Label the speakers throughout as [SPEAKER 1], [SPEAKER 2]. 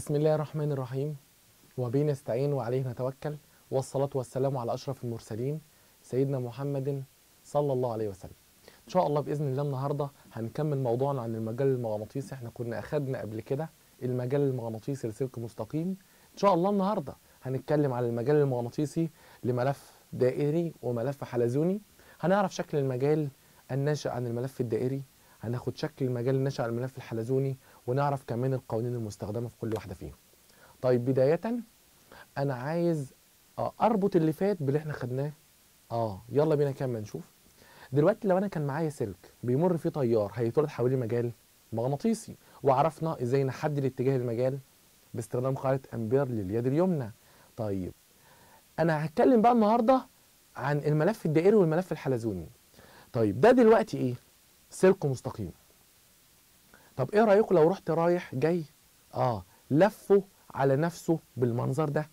[SPEAKER 1] بسم الله الرحمن الرحيم وبه نستعين وعليه نتوكل والصلاة والسلام على أشرف المرسلين سيدنا محمد صلى الله عليه وسلم إن شاء الله بإذن الله النهاردة هنكمل موضوعنا عن المجال المغناطيسي احنا كنا أخدنا قبل كده المجال المغناطيسي لسلك مستقيم إن شاء الله النهاردة هنتكلم عن المجال المغناطيسي لملف دائري وملف حلزوني هنعرف شكل المجال الناشئ عن الملف الدائري هناخد شكل المجال الناشئ عن الملف الحلزوني ونعرف كمان القوانين المستخدمة في كل واحدة فيهم طيب بداية أنا عايز آه، أربط اللي فات باللي احنا خدناه اه يلا بينا كمان نشوف دلوقتي لو انا كان معايا سلك بيمر فيه تيار هيطرد حواليه مجال مغناطيسي وعرفنا ازاي نحدد اتجاه المجال باستخدام قاعده امبير لليد اليمنى طيب انا هتكلم بقى النهارده عن الملف الدائري والملف الحلزوني طيب ده دلوقتي ايه سلك مستقيم طب ايه رايكم لو رحت رايح جاي اه لفه على نفسه بالمنظر ده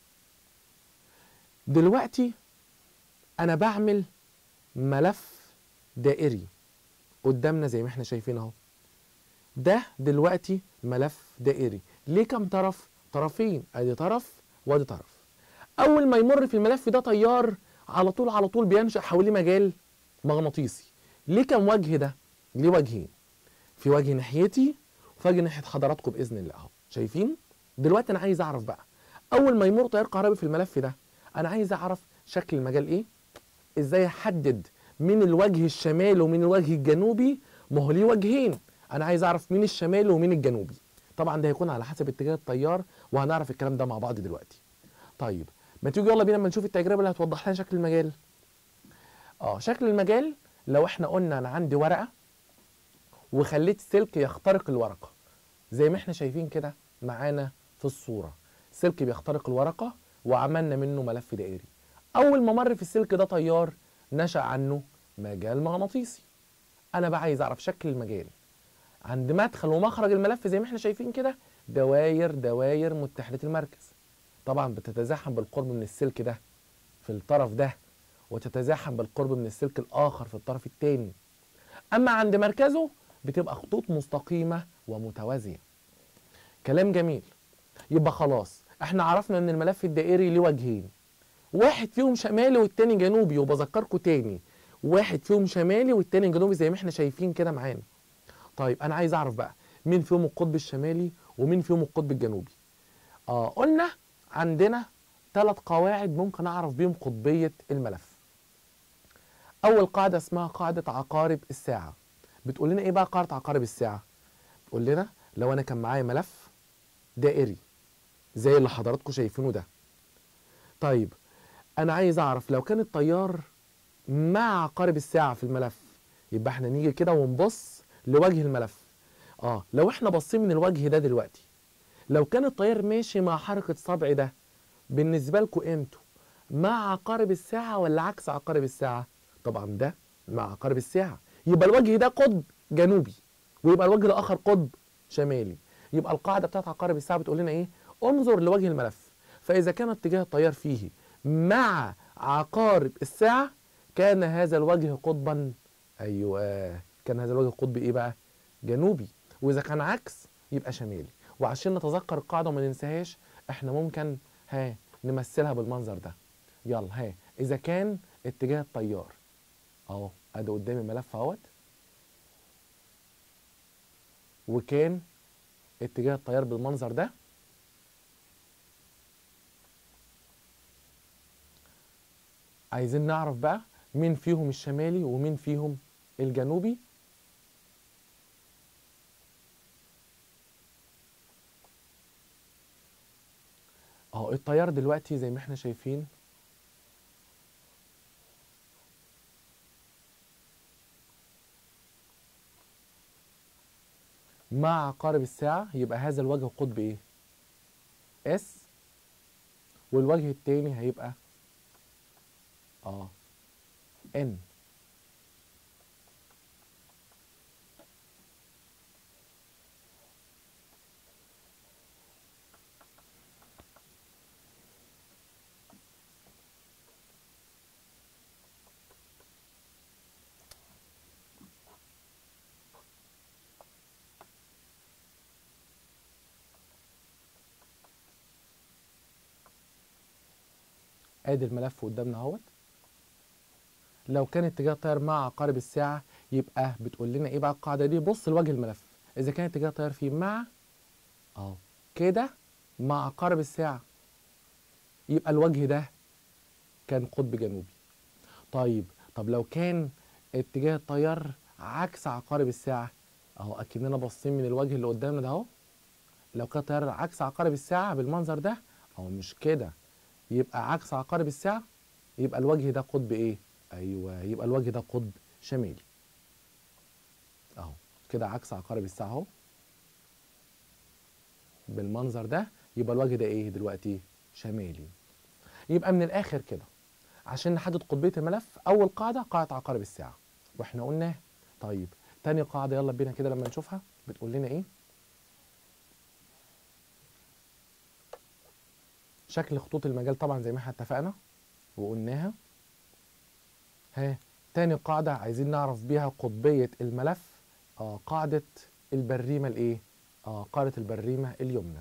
[SPEAKER 1] دلوقتي انا بعمل ملف دائري قدامنا زي ما احنا شايفين اهو ده دلوقتي ملف دائري ليه كام طرف طرفين ادي طرف وادي طرف اول ما يمر في الملف ده تيار على طول على طول بينشا حواليه مجال مغناطيسي ليه كام وجه ده ليه وجهين في وجه ناحيتي وفي وجه ناحيه حضراتكم باذن الله اهو شايفين دلوقتي انا عايز اعرف بقى اول ما يمر تيار كهربي في الملف ده انا عايز اعرف شكل المجال ايه ازاي احدد من الوجه الشمالي ومن الوجه الجنوبي ما هو ليه وجهين انا عايز اعرف مين الشمالي ومين الجنوبي طبعا ده هيكون على حسب اتجاه التيار وهنعرف الكلام ده مع بعض دلوقتي طيب ما تيجي يلا بينا اما نشوف التجربه اللي هتوضح لنا شكل المجال اه شكل المجال لو احنا قلنا انا عندي ورقه وخليت سلك يخترق الورقه زي ما احنا شايفين كده معانا في الصوره سلك بيخترق الورقه وعملنا منه ملف دائري اول ما مر في السلك ده تيار نشا عنه مجال مغناطيسي انا بقى عايز اعرف شكل المجال عند مدخل ومخرج الملف زي ما احنا شايفين كده دواير دواير متحده المركز طبعا بتتزاحم بالقرب من السلك ده في الطرف ده وتتزاحم بالقرب من السلك الاخر في الطرف الثاني اما عند مركزه بتبقى خطوط مستقيمه ومتوازيه كلام جميل يبقى خلاص احنا عرفنا ان الملف الدائري ليه وجهين واحد فيهم شمالي والتاني جنوبي وبذكركم تاني واحد فيهم شمالي والتاني جنوبي زي ما احنا شايفين كده معانا طيب انا عايز اعرف بقى مين فيهم القطب الشمالي ومين فيهم القطب الجنوبي اه قلنا عندنا ثلاث قواعد ممكن اعرف بيهم قطبيه الملف اول قاعده اسمها قاعده عقارب الساعه بتقول لنا ايه بقى قاعده عقارب الساعه بتقول لنا لو انا كان معايا ملف دائري زي اللي حضراتكم شايفينه ده طيب انا عايز اعرف لو كان التيار مع عقارب الساعه في الملف يبقى احنا نيجي كده ونبص لوجه الملف اه لو احنا باصين من الوجه ده دلوقتي لو كان التيار ماشي مع حركه صبع ده بالنسبه لكم قيمته مع عقارب الساعه ولا عكس عقارب الساعه طبعا ده مع عقارب الساعه يبقى الوجه ده قطب جنوبي ويبقى الوجه الاخر قطب شمالي يبقى القاعده بتاعت عقارب الساعه بتقول لنا ايه انظر لوجه الملف فاذا كان اتجاه التيار فيه مع عقارب الساعه كان هذا الوجه قطبا ايوه كان هذا الوجه قطبي ايه بقى جنوبي واذا كان عكس يبقى شمالي وعشان نتذكر القاعده وما ننساهاش احنا ممكن ها نمثلها بالمنظر ده يلا ها اذا كان اتجاه التيار اهو ادي قدامي ملف اهوت وكان اتجاه التيار بالمنظر ده عايزين نعرف بقى مين فيهم الشمالي ومين فيهم الجنوبي اهو التيار دلوقتي زي ما احنا شايفين مع عقارب الساعة يبقى هذا الوجه قطب ايه؟ اس والوجه التاني هيبقى اه ان ادي الملف قدامنا اهوت لو كان اتجاه التيار مع عقارب الساعه يبقى بتقول لنا ايه بقى القاعده دي بص لوجه الملف اذا كان اتجاه التيار فيه مع اهو كده مع عقارب الساعه يبقى الوجه ده كان قطب جنوبي طيب طب لو كان اتجاه التيار عكس عقارب الساعه اهو اكننا باصين من الوجه اللي قدامنا ده اهو لو كان التيار عكس عقارب الساعه بالمنظر ده اهو مش كده يبقى عكس عقارب الساعه يبقى الوجه ده قطب ايه ايوه يبقى الوجه ده قطب شمالي اهو كده عكس عقارب الساعه اهو بالمنظر ده يبقى الوجه ده ايه دلوقتي شمالي يبقى من الاخر كده عشان نحدد قطبيه الملف اول قاعده قاعده عقارب الساعه واحنا قلنا طيب تاني قاعده يلا بينا كده لما نشوفها بتقول لنا ايه شكل خطوط المجال طبعا زي ما احنا اتفقنا وقلناها ها تاني قاعدة عايزين نعرف بيها قطبية الملف آه قاعدة البريمة الايه؟ آه قاعدة البريمة اليمنى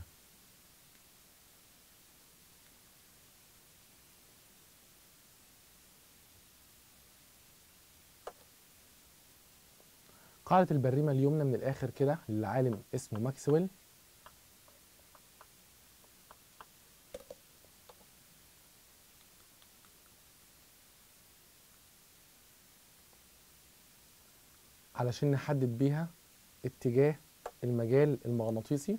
[SPEAKER 1] قاعدة البريمة اليمنى من الآخر كده للعالم اسمه ماكسويل علشان نحدد بيها اتجاه المجال المغناطيسي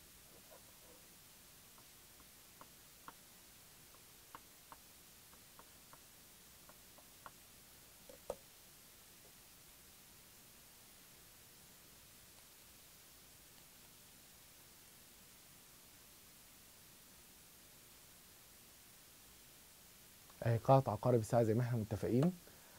[SPEAKER 1] اهي قاعدة عقارب الساعة زي ما احنا متفقين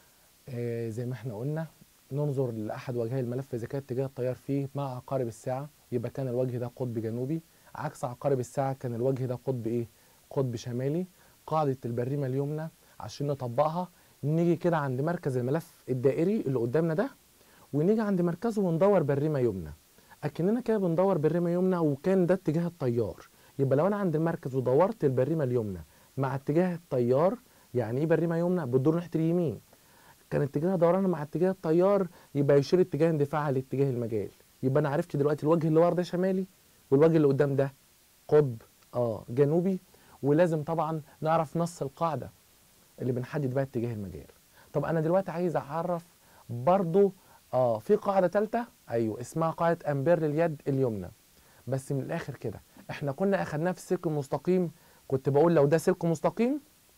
[SPEAKER 1] آه زي ما احنا قلنا ننظر لأحد وجهي الملف إذا كان اتجاه التيار فيه مع عقارب الساعة يبقى كان الوجه ده قطب جنوبي عكس عقارب الساعة كان الوجه ده قطب إيه؟ قطب شمالي قاعدة البريمة اليمنى عشان نطبقها نيجي كده عند مركز الملف الدائري اللي قدامنا ده ونيجي عند مركزه وندور بريمة يمنى أكننا كده بندور بريمة يمنى وكان ده اتجاه التيار يبقى لو أنا عند المركز ودورت البريمة اليمنى مع اتجاه التيار يعني إيه بريمة يمنى؟ بتدور ناحية اليمين كان اتجاه دورانها مع اتجاه التيار يبقى يشير اتجاه اندفاعها لاتجاه المجال يبقى انا عرفت دلوقتي الوجه اللي ورا ده شمالي والوجه اللي قدام ده قطب اه جنوبي ولازم طبعا نعرف نص القاعده اللي بنحدد بيها اتجاه المجال طب انا دلوقتي عايز اعرف برضو اه في قاعده ثالثه ايوه اسمها قاعده امبير لليد اليمنى بس من الاخر كده احنا كنا اخدناها في السلك المستقيم كنت بقول لو ده سلك مستقيم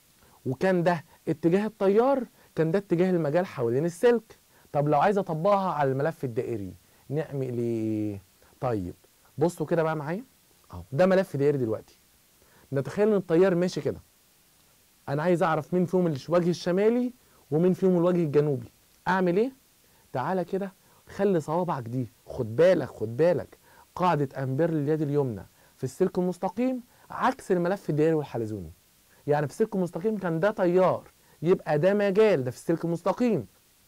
[SPEAKER 1] وكان ده اتجاه التيار كان ده اتجاه المجال حوالين السلك طب لو عايز اطبقها على الملف الدائري نعمل ايه طيب بصوا كده بقى معايا اهو ده ملف دائري دلوقتي نتخيل ان التيار ماشي كده انا عايز اعرف مين فيهم الوجه الشمالي ومين فيهم الوجه الجنوبي اعمل ايه تعالى كده خلي صوابعك دي خد بالك خد بالك قاعده امبير لليد اليمنى في السلك المستقيم عكس الملف الدائري والحلزوني يعني في السلك المستقيم كان ده تيار يبقى ده مجال ده في السلك المستقيم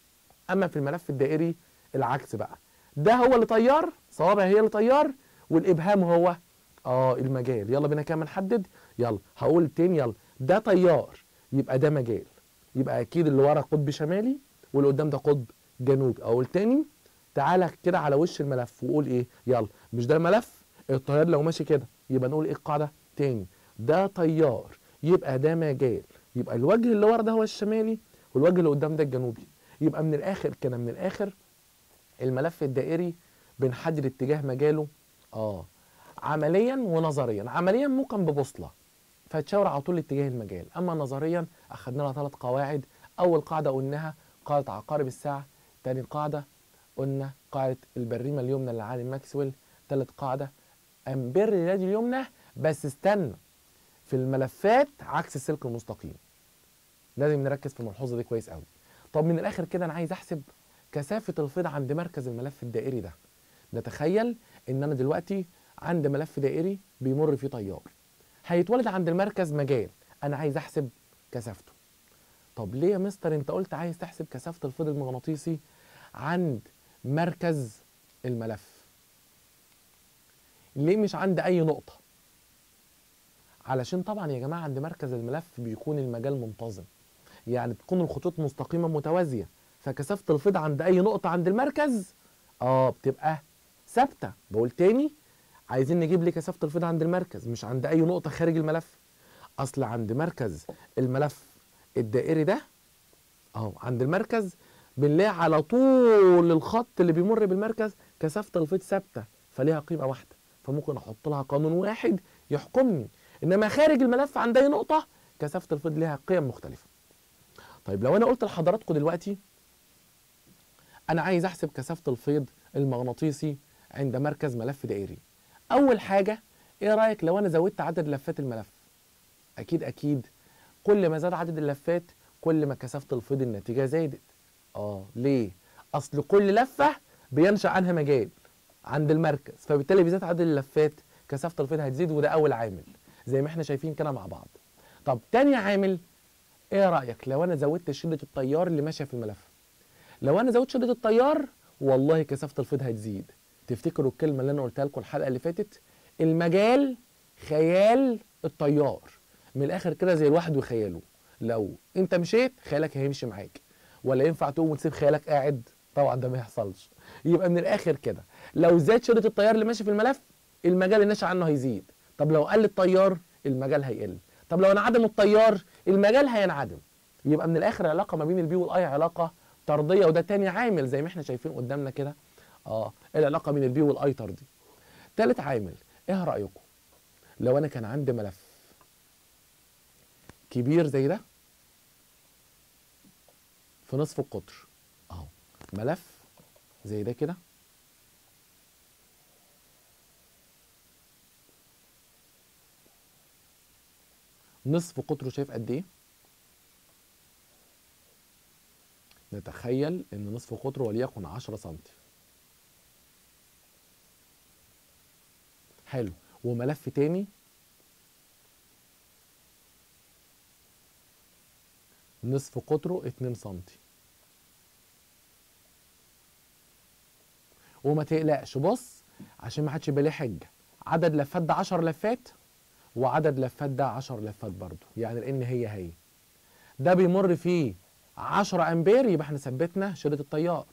[SPEAKER 1] اما في الملف الدائري العكس بقى ده هو اللي طيار صوابع هي اللي طيار والابهام هو اه المجال يلا بينا كده نحدد يلا هقول تاني يلا ده طيار يبقى ده مجال يبقى اكيد اللي ورا قطب شمالي واللي قدام ده قطب جنوبي اقول تاني تعالى كده على وش الملف وقول ايه يلا مش ده الملف التيار لو ماشي كده يبقى نقول ايه القاعده تاني ده طيار يبقى ده مجال يبقى الوجه اللي ورا ده هو الشمالي والوجه اللي قدام ده الجنوبي يبقى من الاخر كده من الاخر الملف الدائري بنحدد اتجاه مجاله اه عمليا ونظريا عمليا ممكن ببوصله فتشاور على طول اتجاه المجال اما نظريا اخدنا لها ثلاث قواعد اول قاعده قلناها قاعده عقارب الساعه تاني قاعده قلنا قاعده البريمه اليمنى للعالم ماكسويل ثالث قاعده امبير اليد اليمنى بس استنى في الملفات عكس السلك المستقيم لازم نركز في الملحوظه دي كويس قوي طب من الاخر كده انا عايز احسب كثافه الفيض عند مركز الملف الدائري ده نتخيل ان انا دلوقتي عند ملف دائري بيمر فيه تيار هيتولد عند المركز مجال انا عايز احسب كثافته طب ليه يا مستر انت قلت عايز تحسب كثافه الفيض المغناطيسي عند مركز الملف ليه مش عند اي نقطه علشان طبعا يا جماعه عند مركز الملف بيكون المجال منتظم يعني تكون الخطوط مستقيمه متوازيه فكثافه الفيض عند اي نقطه عند المركز اه بتبقى ثابته بقول تاني عايزين نجيب لي كثافه الفيض عند المركز مش عند اي نقطه خارج الملف اصل عند مركز الملف الدائري ده اهو عند المركز بنلاقي على طول الخط اللي بيمر بالمركز كثافه الفيض ثابته فليها قيمه واحده فممكن احط لها قانون واحد يحكمني انما خارج الملف عند اي نقطه كثافه الفيض ليها قيم مختلفه طيب لو انا قلت لحضراتكم دلوقتي انا عايز احسب كثافه الفيض المغناطيسي عند مركز ملف دائري اول حاجه ايه رايك لو انا زودت عدد لفات الملف اكيد اكيد كل ما زاد عدد اللفات كل ما كثافه الفيض الناتجه زادت اه ليه اصل كل لفه بينشا عنها مجال عند المركز فبالتالي بيزيد عدد اللفات كثافه الفيض هتزيد وده اول عامل زي ما احنا شايفين كده مع بعض طب تاني عامل ايه رايك لو انا زودت شده التيار اللي ماشيه في الملف لو انا زودت شده التيار والله كثافه الفيض هتزيد تفتكروا الكلمه اللي انا قلتها لكم الحلقه اللي فاتت المجال خيال التيار من الاخر كده زي الواحد وخياله لو انت مشيت خيالك هيمشي معاك ولا ينفع تقوم وتسيب خيالك قاعد طبعا ده ما يحصلش يبقى من الاخر كده لو زاد شده التيار اللي ماشي في الملف المجال اللي ناشئ عنه هيزيد طب لو قل التيار المجال هيقل طب لو انعدم التيار المجال هينعدم يبقى من الاخر العلاقه ما بين البي والاي علاقه طرديه وده تاني عامل زي ما احنا شايفين قدامنا كده اه العلاقه بين البي والاي طردي تالت عامل ايه رايكم لو انا كان عندي ملف كبير زي ده في نصف القطر اهو ملف زي ده كده نصف قطره شايف قد ايه نتخيل ان نصف قطره وليكن 10 سم حلو وملف تاني نصف قطره 2 سم وما تقلقش بص عشان ما حدش يبقى ليه حجه عدد لفات ده 10 لفات وعدد لفات ده 10 لفات برضه يعني لان هي هي ده بيمر فيه 10 امبير يبقى احنا ثبتنا شده التيار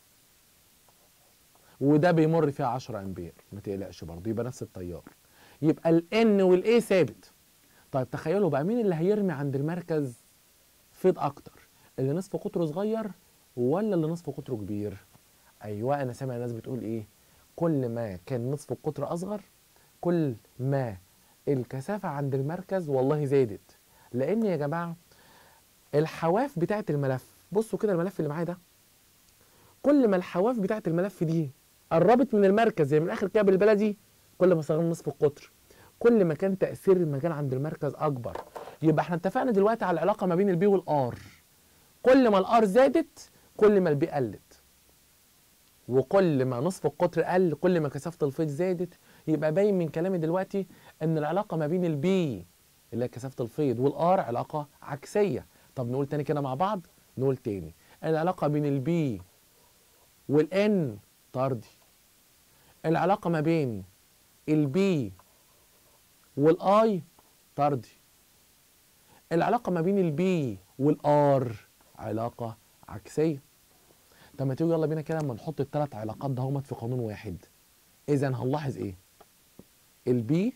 [SPEAKER 1] وده بيمر فيه 10 امبير ما تقلقش برضه يبقى نفس التيار يبقى الان والاي ثابت طيب تخيلوا بقى مين اللي هيرمي عند المركز فيض اكتر اللي نصف قطره صغير ولا اللي نصف قطره كبير ايوه انا سامع ناس بتقول ايه كل ما كان نصف القطر اصغر كل ما الكثافه عند المركز والله زادت لان يا جماعه الحواف بتاعه الملف بصوا كده الملف اللي معايا ده كل ما الحواف بتاعه الملف دي قربت من المركز زي من اخر كده بالبلدي كل ما صغرنا نصف القطر كل ما كان تاثير المجال عند المركز اكبر يبقى احنا اتفقنا دلوقتي على العلاقه ما بين البي والار كل ما الار زادت كل ما البي قلت وكل ما نصف القطر قل كل ما كثافه الفيض زادت يبقى باين من كلامي دلوقتي ان العلاقه ما بين البي اللي هي كثافه الفيض والار علاقه عكسيه طب نقول تاني كده مع بعض نقول تاني العلاقه بين البي والان طردي العلاقه ما بين البي والاي طردي العلاقه ما بين البي والار علاقه عكسيه طب ما تيجوا يلا بينا كده اما نحط الثلاث علاقات دهمت في قانون واحد اذا هنلاحظ ايه البي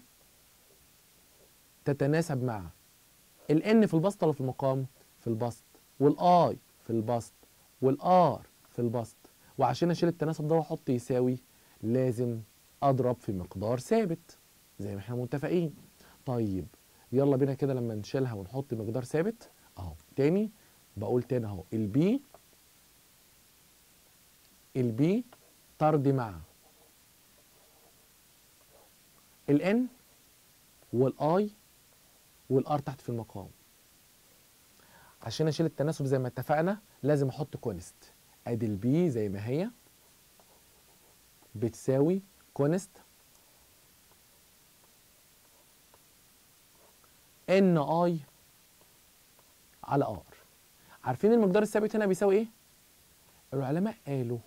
[SPEAKER 1] تتناسب مع الان في البسط ولا في المقام في البسط والاي في البسط والار في البسط وعشان اشيل التناسب ده واحط يساوي لازم اضرب في مقدار ثابت زي ما احنا متفقين طيب يلا بينا كده لما نشيلها ونحط مقدار ثابت اهو تاني بقول تاني اهو البي البي طرد مع الان والاي والار تحت في المقام عشان اشيل التناسب زي ما اتفقنا لازم احط كونست ادي البي زي ما هي بتساوي كونست ان اي على ار عارفين المقدار الثابت هنا بيساوي ايه العلماء قالوا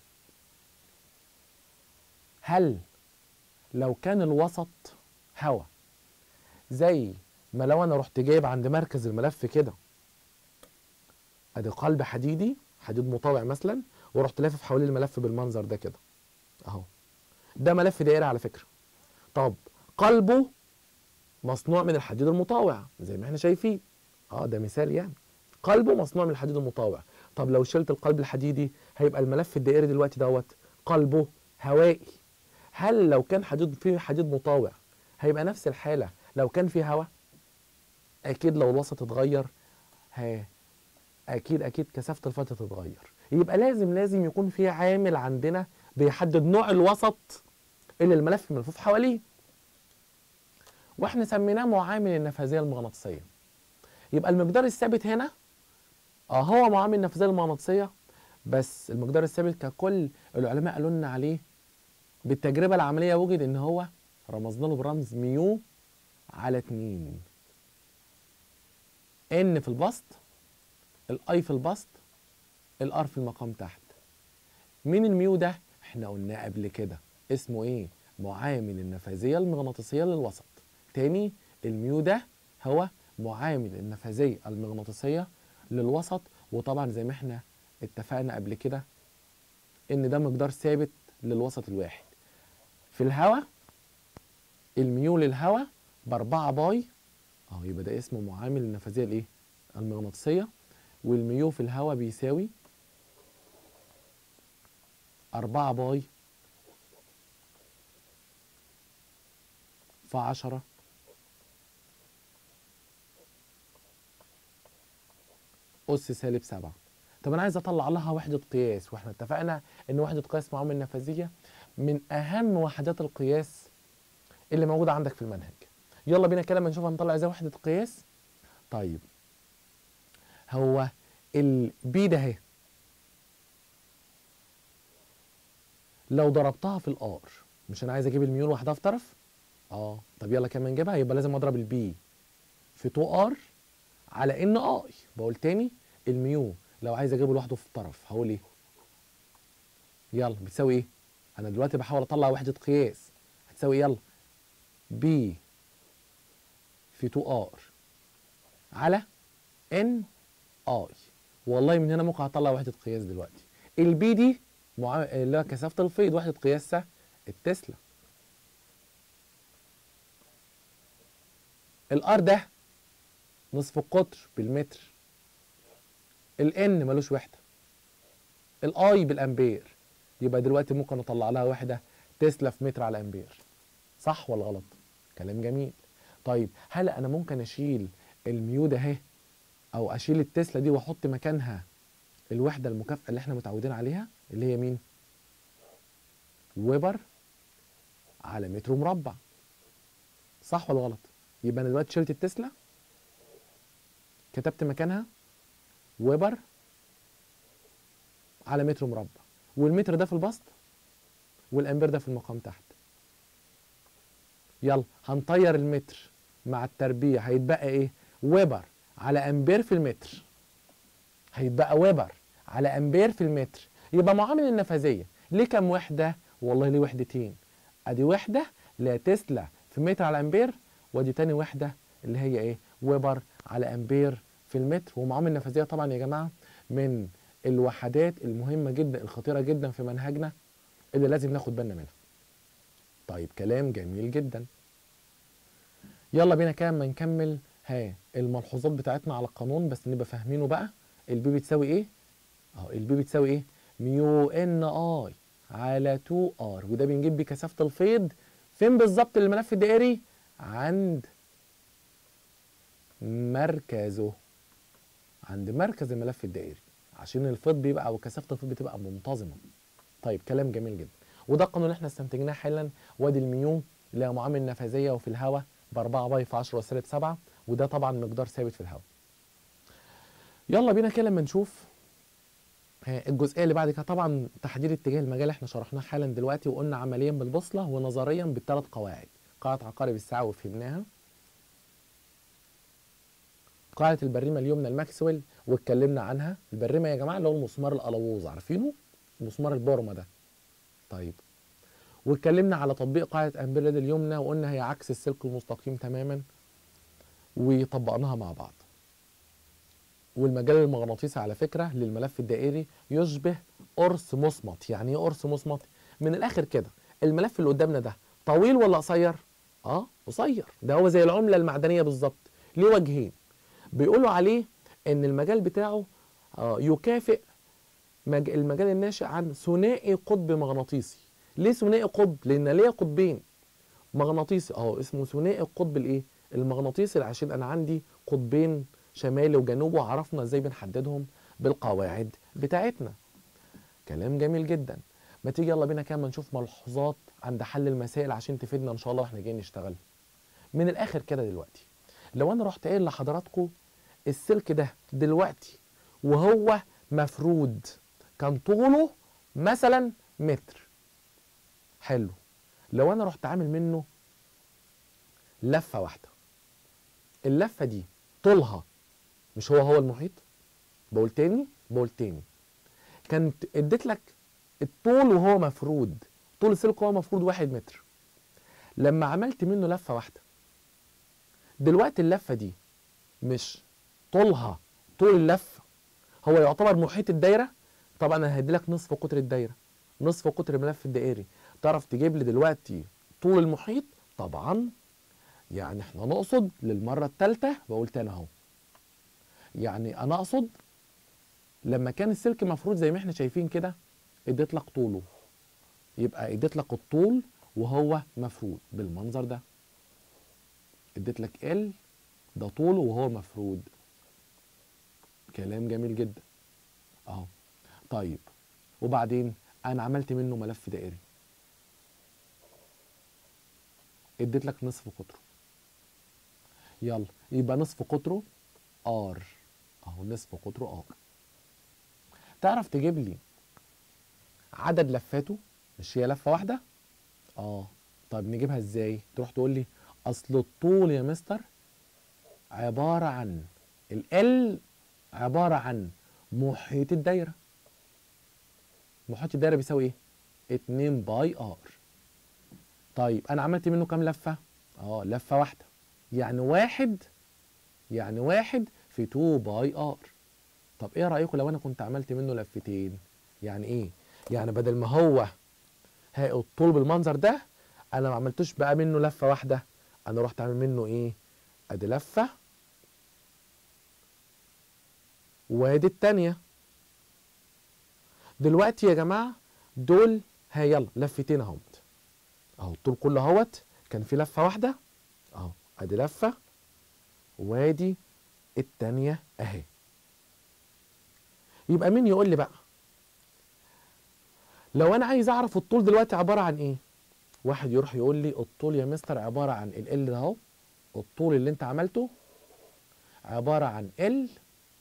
[SPEAKER 1] هل لو كان الوسط هواء زي ما لو انا رحت جايب عند مركز الملف كده ادي قلب حديدي حديد مطاوع مثلا ورحت لافف حوالين الملف بالمنظر ده كده اهو ده ملف دائري على فكره طب قلبه مصنوع من الحديد المطاوع زي ما احنا شايفين اه ده مثال يعني قلبه مصنوع من الحديد المطاوع طب لو شلت القلب الحديدي هيبقى الملف الدائري دلوقتي دوت قلبه هوائي هل لو كان حديد فيه حديد مطاوع هيبقى نفس الحاله لو كان فيه هواء اكيد لو الوسط اتغير ها اكيد اكيد كثافه الفتره تتغير يبقى لازم لازم يكون في عامل عندنا بيحدد نوع الوسط اللي الملف ملفوف حواليه واحنا سميناه معامل النفاذيه المغناطيسيه يبقى المقدار الثابت هنا اه هو معامل النفاذيه المغناطيسيه بس المقدار الثابت ككل العلماء قالوا لنا عليه بالتجربه العمليه وجد ان هو رمزنا له برمز ميو على 2 ان في البسط الاي في البسط الار في المقام تحت مين الميو ده احنا قلناه قبل كده اسمه ايه معامل النفاذيه المغناطيسيه للوسط تاني الميو ده هو معامل النفاذيه المغناطيسيه للوسط وطبعا زي ما احنا اتفقنا قبل كده ان ده مقدار ثابت للوسط الواحد في الهواء الميو للهواء بأربعة باي اهو يبقى ده اسمه معامل النفاذيه الايه المغناطيسيه والميو في الهواء بيساوي أربعة باي في عشرة أس سالب سبعة طب أنا عايز أطلع لها وحدة قياس وإحنا اتفقنا إن وحدة قياس معامل النفاذية من أهم وحدات القياس اللي موجودة عندك في المنهج يلا بينا كده ما نشوف هنطلع ازاي وحدة قياس طيب هو البي ده اهي لو ضربتها في الار مش انا عايز اجيب الميول لوحدها في طرف اه طب يلا كمان نجيبها يبقى لازم اضرب البي في 2 ار على ان اي بقول تاني الميو لو عايز اجيبه لوحده في طرف هقول ايه يلا بتساوي ايه انا دلوقتي بحاول اطلع وحده قياس هتساوي يلا بي في 2 ار على ان اي والله من هنا ممكن هطلع وحده قياس دلوقتي البي دي مع... اللي هو كثافه الفيض وحده قياسها التسلا الار ده نصف القطر بالمتر الان ملوش وحده الاي بالامبير يبقى دلوقتي ممكن اطلع لها وحده تسلا في متر على امبير صح ولا غلط كلام جميل طيب هل انا ممكن اشيل الميو ده اهي او اشيل التسلا دي واحط مكانها الوحده المكافئه اللي احنا متعودين عليها اللي هي مين ويبر على متر مربع صح ولا غلط يبقى انا دلوقتي شلت التسلا كتبت مكانها ويبر على متر مربع والمتر ده في البسط والامبير ده في المقام تحت يلا هنطير المتر مع التربيع هيتبقى ايه ويبر على امبير في المتر هيتبقى ويبر على امبير في المتر يبقى معامل النفاذيه ليه كام وحده والله ليه وحدتين ادي وحده لا تسلا في متر على امبير وادي تاني وحده اللي هي ايه ويبر على امبير في المتر ومعامل النفاذيه طبعا يا جماعه من الوحدات المهمه جدا الخطيره جدا في منهجنا اللي لازم ناخد بالنا منها طيب كلام جميل جدا يلا بينا كده اما نكمل ها الملحوظات بتاعتنا على القانون بس نبقى فاهمينه بقى البي بتساوي ايه اهو البي بتساوي ايه ميو ان اي على 2 ار وده بنجيب بيه كثافه الفيض فين بالظبط الملف الدائري عند مركزه عند مركز الملف الدائري عشان الفيض بيبقى او كثافه الفيض بتبقى منتظمه طيب كلام جميل جدا وده القانون اللي احنا استنتجناه حالا وادي الميو اللي هي معامل نفاذيه وفي الهواء ب 4 باي في 10 وسالب 7 وده طبعا مقدار ثابت في الهواء يلا بينا كده لما نشوف الجزئيه اللي بعد كده طبعا تحديد اتجاه المجال احنا شرحناه حالا دلوقتي وقلنا عمليا بالبوصله ونظريا بالثلاث قواعد قاعده عقارب الساعه وفهمناها قاعده البريمه اليمنى الماكسويل واتكلمنا عنها البريمه يا جماعه اللي هو المسمار الالووز عارفينه مسمار البورما ده طيب واتكلمنا على تطبيق قاعده امبير اليمنى وقلنا هي عكس السلك المستقيم تماما وطبقناها مع بعض والمجال المغناطيسي على فكرة للملف الدائري يشبه قرص مصمت يعني ايه قرص مصمت من الاخر كده الملف اللي قدامنا ده طويل ولا قصير اه قصير ده هو زي العملة المعدنية بالظبط ليه وجهين بيقولوا عليه ان المجال بتاعه آه يكافئ مج... المجال الناشئ عن ثنائي قطب مغناطيسي ليه ثنائي قطب لان ليه قطبين مغناطيسي اه اسمه ثنائي القطب الايه المغناطيسي عشان انا عندي قطبين شمالي وجنوبي وعرفنا ازاي بنحددهم بالقواعد بتاعتنا كلام جميل جدا ما تيجي يلا بينا كمان نشوف ملحوظات عند حل المسائل عشان تفيدنا ان شاء الله واحنا جايين نشتغل من الاخر كده دلوقتي لو انا رحت قايل لحضراتكم السلك ده دلوقتي وهو مفرود كان طوله مثلا متر حلو لو انا رحت عامل منه لفه واحده اللفه دي طولها مش هو هو المحيط بقول تاني بقول تاني كانت اديت لك الطول وهو مفرود طول السلك وهو مفرود واحد متر لما عملت منه لفه واحده دلوقتي اللفه دي مش طولها طول اللفه هو يعتبر محيط الدايره طبعا انا هدي لك نصف قطر الدايره نصف قطر الملف الدائري تعرف تجيب لي دلوقتي طول المحيط طبعا يعني احنا نقصد للمره الثالثه بقول تاني اهو يعني انا اقصد لما كان السلك مفروض زي ما احنا شايفين كده اديت لك طوله يبقى اديت لك الطول وهو مفرود بالمنظر ده اديت لك ال ده طوله وهو مفرود كلام جميل جدا اهو طيب وبعدين انا عملت منه ملف دائري اديت لك نصف قطره يلا يبقى نصف قطره ار اهو نصف قطره ار تعرف تجيب لي عدد لفاته مش هي لفه واحده اه طب نجيبها ازاي تروح تقول لي اصل الطول يا مستر عباره عن ال عباره عن محيط الدايره محيط الدايره بيساوي ايه 2 باي ار طيب انا عملت منه كام لفه اه لفه واحده يعني واحد يعني واحد في 2 باي ار طب ايه رايكم لو انا كنت عملت منه لفتين يعني ايه يعني بدل ما هو هاي الطول بالمنظر ده انا ما عملتوش بقى منه لفه واحده انا رحت عامل منه ايه ادي لفه وادي التانية دلوقتي يا جماعه دول ها يلا لفتين اهوت اهو الطول كله اهوت كان في لفه واحده اهو ادي لفه وادي التانية اهي يبقى مين يقول لي بقى لو انا عايز اعرف الطول دلوقتي عباره عن ايه واحد يروح يقول لي الطول يا مستر عباره عن ال ال ده اهو الطول اللي انت عملته عباره عن ال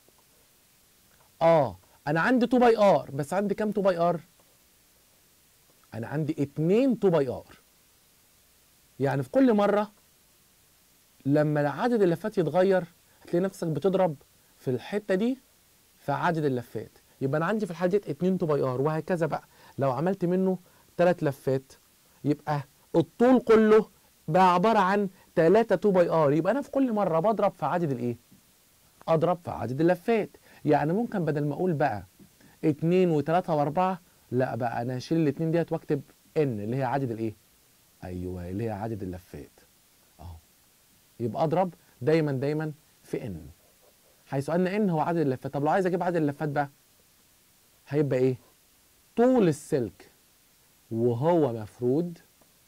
[SPEAKER 1] اه انا عندي 2 باي ار بس عندي كام 2 باي ار انا عندي 2 2 باي ار يعني في كل مره لما عدد اللفات يتغير هتلاقي نفسك بتضرب في الحته دي في عدد اللفات يبقى انا عندي في الحاله ديت 2 2 باي ار وهكذا بقى لو عملت منه ثلاث لفات يبقى الطول كله بقى عباره عن 3 2 باي ار يبقى انا في كل مره بضرب في عدد الايه اضرب في عدد اللفات يعني ممكن بدل ما اقول بقى 2 و3 و4 لا بقى انا اشيل الاثنين ديت واكتب ان اللي هي عدد الايه ايوه اللي هي عدد اللفات اهو يبقى اضرب دايما دايما في ان حيث ان ان هو عدد اللفات طب لو عايز اجيب عدد اللفات بقى هيبقى ايه طول السلك وهو مفرود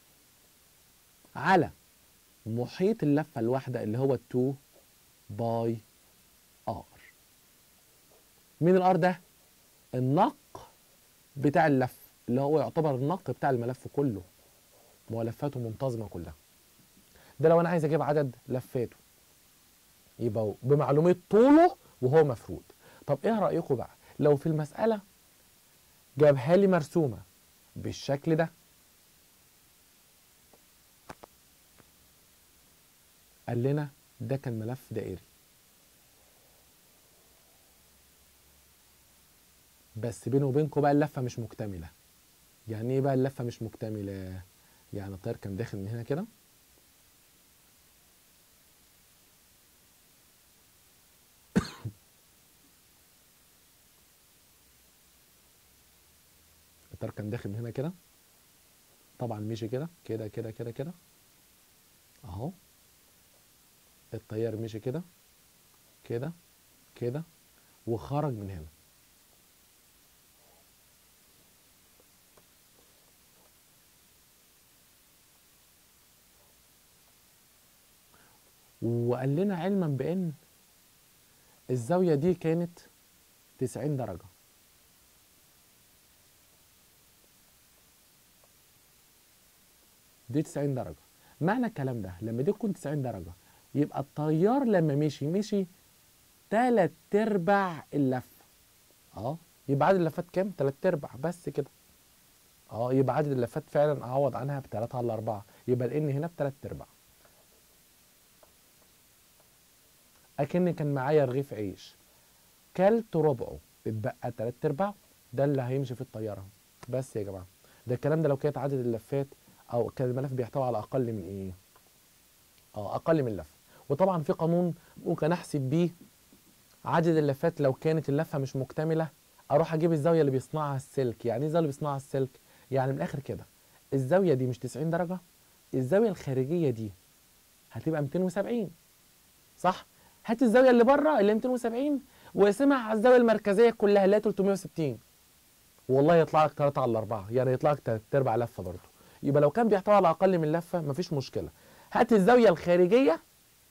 [SPEAKER 1] على محيط اللفة الواحدة اللي هو 2 باي ار مين الار ده النق بتاع اللف اللي هو يعتبر النق بتاع الملف كله ملفاته منتظمة كلها ده لو انا عايز اجيب عدد لفاته يبقى بمعلومات طوله وهو مفرود طب ايه رأيكم بقى لو في المسألة جابها لي مرسومة بالشكل ده قال لنا ده كان ملف دائري بس بينه وبينكم بقى اللفة مش مكتملة يعني ايه بقى اللفة مش مكتملة يعني الطير كان داخل من هنا كده التيار كان داخل من هنا كده طبعا مشي كده كده كده كده كده اهو التيار مشي كده كده كده وخرج من هنا وقال لنا علما بان الزاويه دي كانت 90 درجه دي 90 درجه معنى الكلام ده لما دي تكون 90 درجه يبقى التيار لما مشي مشي تلات ارباع اللفه اه يبقى عدد اللفات كام تلات ارباع بس كده اه يبقى عدد اللفات فعلا اعوض عنها بتلاتة على اربعة يبقى الان هنا بتلات ارباع اكن كان معايا رغيف عيش كلت ربعه اتبقى تلات ارباع ده اللي هيمشي في الطياره بس يا جماعه ده الكلام ده لو كانت عدد اللفات او كان الملف بيحتوي على اقل من ايه اه اقل من لفه وطبعا في قانون ممكن احسب بيه عدد اللفات لو كانت اللفه مش مكتمله اروح اجيب الزاويه اللي بيصنعها السلك يعني ايه الزاويه اللي بيصنعها السلك يعني من الاخر كده الزاويه دي مش 90 درجه الزاويه الخارجيه دي هتبقى 270 صح هات الزاويه اللي بره اللي 270 واقسمها على الزاويه المركزيه كلها اللي هي 360 والله يطلع لك 3 على 4 يعني يطلع لك 3 ارباع لفه برضه يبقى لو كان بيحتوي على اقل من لفه مفيش مشكله هات الزاويه الخارجيه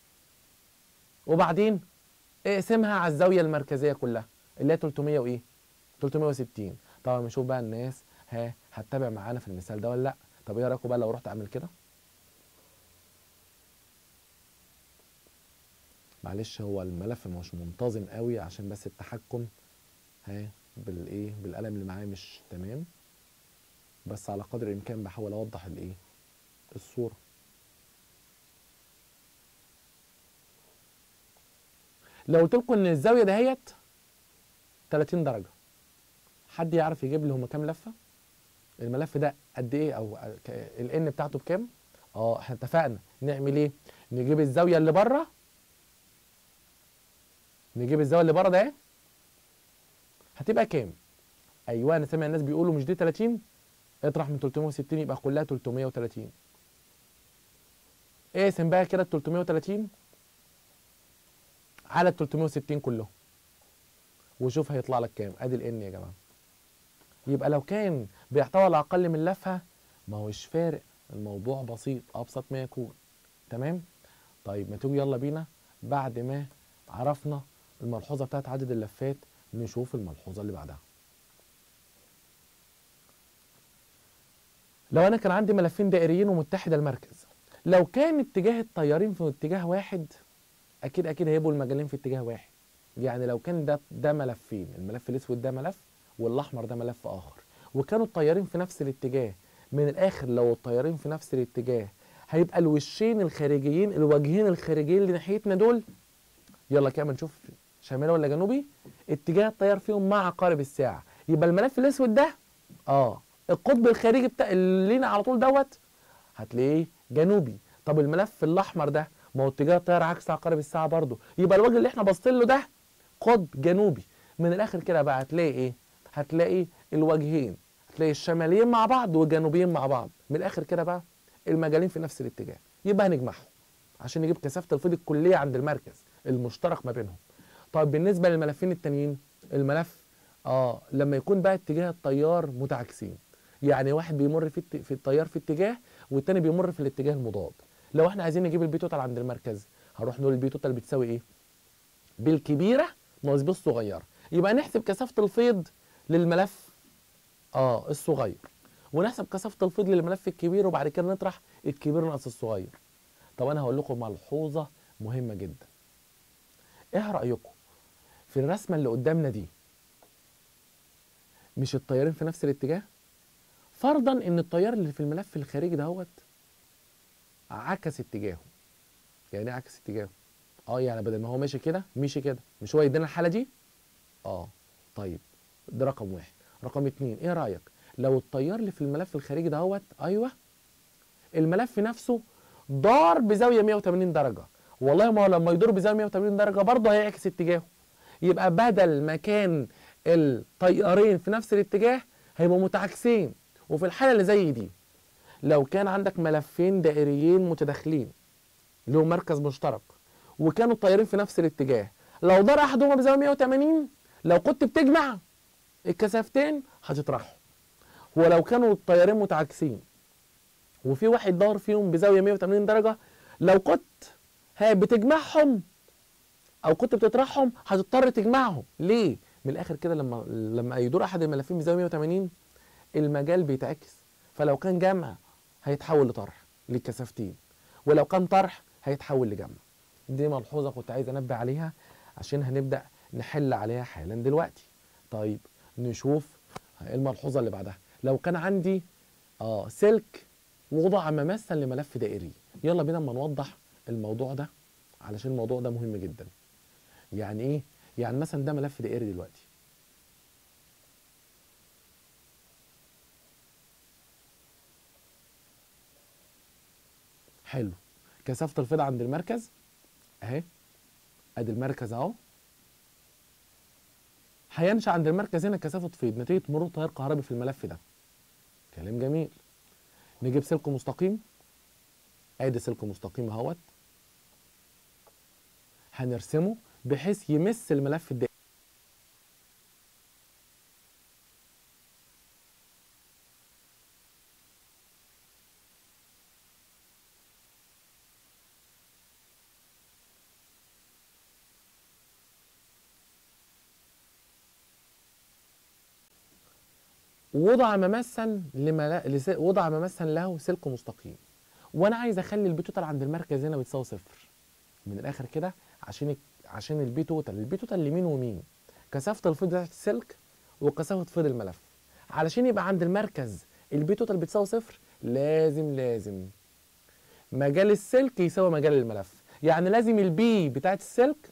[SPEAKER 1] وبعدين اقسمها على الزاويه المركزيه كلها اللي هي 300 وايه 360 طبعا نشوف بقى الناس ها هتتابع معانا في المثال ده ولا لا طب ايه رايكم بقى لو رحت اعمل كده معلش هو الملف مش منتظم قوي عشان بس التحكم ها بالايه بالقلم اللي معايا مش تمام بس على قدر الامكان بحاول اوضح الايه الصوره لو قلت لكم ان الزاويه دهيت 30 درجه حد يعرف يجيب لي هما كام لفه الملف ده قد ايه او الان بتاعته بكام اه احنا اتفقنا نعمل ايه نجيب الزاويه اللي بره نجيب الزاويه اللي بره ده ايه هتبقى كام ايوه انا سامع الناس بيقولوا مش دي 30 اطرح من 360 يبقى كلها 330 اقسم بقى كده ال 330 على ال 360 كلهم وشوف هيطلع لك كام ادي الان يا جماعه يبقى لو كان بيحتوي على اقل من لفه ما هوش فارق الموضوع بسيط ابسط ما يكون تمام طيب ما تيجي يلا بينا بعد ما عرفنا الملحوظه بتاعت عدد اللفات نشوف الملحوظه اللي بعدها لو انا كان عندي ملفين دائريين ومتحده المركز لو كان اتجاه التيارين في اتجاه واحد اكيد اكيد هيبقوا المجالين في اتجاه واحد يعني لو كان ده ده ملفين الملف الاسود ده ملف والاحمر ده ملف اخر وكانوا الطيارين في نفس الاتجاه من الاخر لو الطيارين في نفس الاتجاه هيبقى الوشين الخارجيين الوجهين الخارجيين اللي ناحيتنا دول يلا كده نشوف شمالي ولا جنوبي اتجاه التيار فيهم مع عقارب الساعه يبقى الملف الاسود ده اه القطب الخارجي بتاع اللي لينا على طول دوت هتلاقيه جنوبي طب الملف الاحمر ده ما هو اتجاه التيار عكس عقارب الساعه برضه يبقى الوجه اللي احنا باصين له ده قطب جنوبي من الاخر كده بقى هتلاقي ايه هتلاقي الوجهين هتلاقي الشماليين مع بعض والجنوبيين مع بعض من الاخر كده بقى المجالين في نفس الاتجاه يبقى هنجمعهم عشان نجيب كثافه الفيض الكليه عند المركز المشترك ما بينهم طيب بالنسبه للملفين التانيين الملف اه لما يكون بقى اتجاه التيار متعاكسين يعني واحد بيمر في في التيار في اتجاه والتاني بيمر في الاتجاه المضاد لو احنا عايزين نجيب البي توتال عند المركز هنروح نقول البي توتال بتساوي ايه بالكبيره ناقص بالصغيره يبقى نحسب كثافه الفيض للملف اه الصغير ونحسب كثافه الفيض للملف الكبير وبعد كده نطرح الكبير ناقص الصغير طب انا هقول لكم ملحوظه مهمه جدا ايه رايكم في الرسمه اللي قدامنا دي مش التيارين في نفس الاتجاه فرضا ان التيار اللي في الملف الخارجي دهوت عكس اتجاهه يعني ايه عكس اتجاهه اه يعني بدل ما هو ماشي كده مشي كده مش هو يدينا الحاله دي اه طيب ده رقم واحد رقم اتنين ايه رايك لو التيار اللي في الملف الخارجي دهوت ايوه الملف نفسه دار بزاويه 180 درجه والله ما هو لما يدور بزاويه 180 درجه برضه هيعكس اتجاهه يبقى بدل ما كان التيارين في نفس الاتجاه هيبقوا متعاكسين وفي الحاله اللي زي دي لو كان عندك ملفين دائريين متداخلين لهم مركز مشترك وكانوا طايرين في نفس الاتجاه لو دار احدهما بزاويه 180 لو كنت بتجمع الكثافتين هتطرحهم ولو كانوا الطيارين متعاكسين وفي واحد دار فيهم بزاويه 180 درجه لو كنت ها بتجمعهم او كنت بتطرحهم هتضطر تجمعهم ليه من الاخر كده لما لما يدور احد الملفين بزاويه 180 المجال بيتعكس فلو كان جمع هيتحول لطرح للكثافتين ولو كان طرح هيتحول لجمع دي ملحوظه كنت عايز انبه عليها عشان هنبدا نحل عليها حالا دلوقتي طيب نشوف الملحوظه اللي بعدها لو كان عندي اه سلك وضع ممثل لملف دائري يلا بينا اما نوضح الموضوع ده علشان الموضوع ده مهم جدا يعني ايه يعني مثلا ده ملف دائري دلوقتي حلو كثافه الفيض عند المركز اهي ادي المركز اهو هينشا عند المركز هنا كثافه فيض نتيجه مرور تيار كهربي في الملف ده كلام جميل نجيب سلك مستقيم ادي سلك مستقيم اهوت هنرسمه بحيث يمس الملف الدائري وضع ممسا لملا... لس... وضع ممسا له سلك مستقيم وانا عايز اخلي البي توتال عند المركز هنا بتساوي صفر من الاخر كده عشان عشان البي توتال البي توتال لمين ومين كثافه الفيض بتاعت السلك وكثافه فيض الملف علشان يبقى عند المركز البي توتال بتساوي صفر لازم لازم مجال السلك يساوي مجال الملف يعني لازم البي بتاعت السلك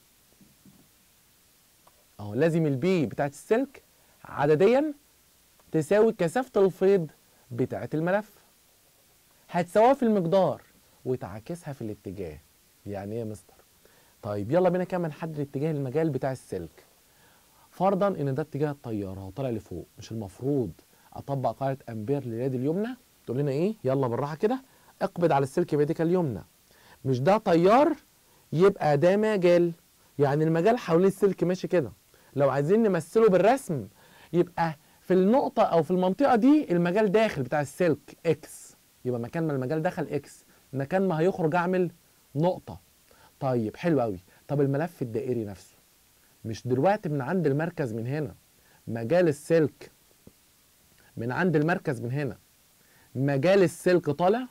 [SPEAKER 1] اهو لازم البي بتاعت السلك عدديا تساوي كثافة الفيض بتاعة الملف هتساويها في المقدار وتعاكسها في الاتجاه يعني ايه يا مستر طيب يلا بينا كمان نحدد اتجاه المجال بتاع السلك فرضا ان ده اتجاه التيار هو طالع لفوق مش المفروض اطبق قاعده امبير لليد اليمنى تقول لنا ايه يلا بالراحه كده اقبض على السلك بيدك اليمنى مش ده تيار يبقى ده مجال يعني المجال حوالين السلك ماشي كده لو عايزين نمثله بالرسم يبقى في النقطة أو في المنطقة دي المجال داخل بتاع السلك إكس يبقى مكان ما المجال دخل إكس مكان ما هيخرج أعمل نقطة طيب حلو أوي طب الملف الدائري نفسه مش دلوقتي من عند المركز من هنا مجال السلك من عند المركز من هنا مجال السلك طالع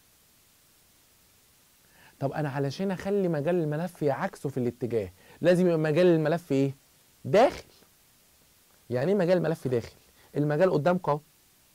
[SPEAKER 1] طب أنا علشان أخلي مجال الملف يعكسه في الاتجاه لازم يبقى مجال الملف إيه؟ داخل يعني ايه مجال الملف داخل المجال قدامك اهو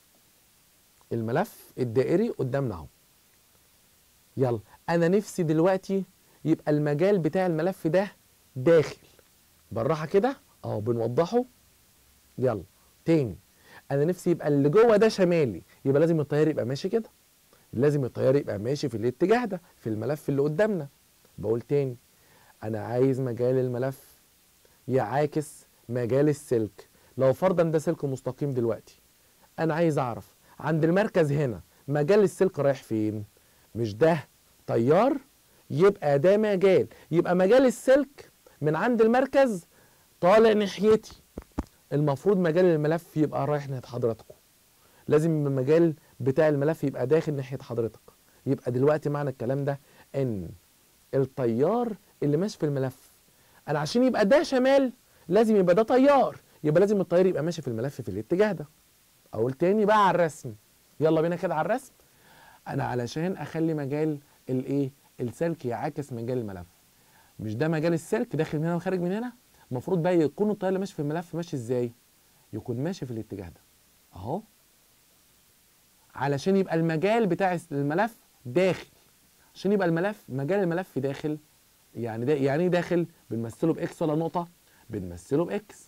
[SPEAKER 1] الملف الدائري قدامنا اهو يلا انا نفسي دلوقتي يبقى المجال بتاع الملف ده داخل بالراحه كده اهو بنوضحه يلا تاني انا نفسي يبقى اللي جوه ده شمالي يبقى لازم التيار يبقى ماشي كده لازم التيار يبقى ماشي في الاتجاه ده في الملف اللي قدامنا بقول تاني انا عايز مجال الملف يعاكس مجال السلك لو فرضا ده سلك مستقيم دلوقتي انا عايز اعرف عند المركز هنا مجال السلك رايح فين مش ده تيار يبقى ده مجال يبقى مجال السلك من عند المركز طالع ناحيتي المفروض مجال الملف يبقى رايح ناحيه حضراتكم لازم المجال بتاع الملف يبقى داخل ناحيه حضرتك يبقى دلوقتي معنى الكلام ده ان التيار اللي ماشي في الملف انا عشان يبقى ده شمال لازم يبقى ده تيار يبقى لازم التيار يبقى ماشي في الملف في الاتجاه ده اقول تاني بقى على الرسم يلا بينا كده على الرسم انا علشان اخلي مجال الايه السلك يعاكس مجال الملف مش ده مجال السلك داخل من هنا وخارج من هنا المفروض بقى يكون التيار اللي ماشي في الملف ماشي ازاي يكون ماشي في الاتجاه ده اهو علشان يبقى المجال بتاع الملف داخل عشان يبقى الملف مجال الملف داخل يعني ده يعني ايه داخل بنمثله باكس ولا نقطه بنمثله باكس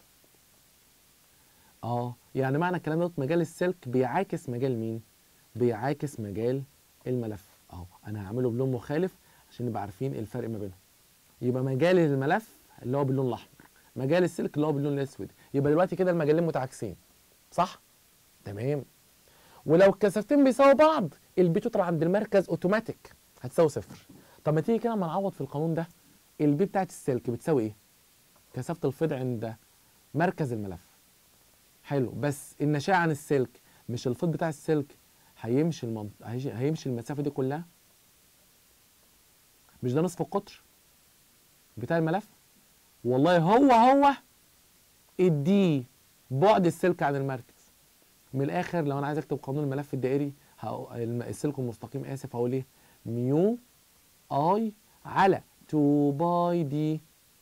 [SPEAKER 1] اه يعني معنى الكلام ده مجال السلك بيعاكس مجال مين بيعاكس مجال الملف اهو انا هعمله بلون مخالف عشان نبقى عارفين الفرق ما بينهم يبقى مجال الملف اللي هو باللون الاحمر مجال السلك اللي هو باللون الاسود يبقى دلوقتي كده المجالين متعاكسين صح تمام ولو الكثافتين بيساووا بعض البي توتال عند المركز اوتوماتيك هتساوي صفر طب ما تيجي كده اما نعوض في القانون ده البي بتاعت السلك بتساوي ايه كثافه الفيض عند مركز الملف حلو بس النشاء عن السلك مش الفيض بتاع السلك هيمشي المنط... هيمشي- هيمشي المسافه دي كلها مش ده نصف القطر بتاع الملف والله هو هو الدي بعد السلك عن المركز من الاخر لو انا عايز اكتب قانون الملف الدائري هقو- الم- السلك المستقيم اسف هقول ايه ميو اي على 2 باي دي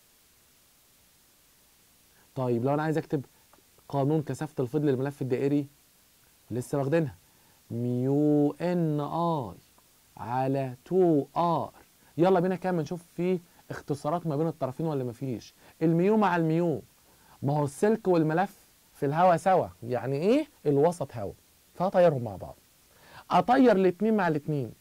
[SPEAKER 1] طيب لو انا عايز اكتب قانون كثافه الفيض للملف الدائري لسه واخدينها ميو ان اي على 2 ار يلا بينا كده أما نشوف في اختصارات ما بين الطرفين ولا مفيش الميو مع الميو ما هو السلك والملف في الهواء سوا يعني ايه الوسط هواء فهطيرهم مع بعض اطير الاتنين مع الاتنين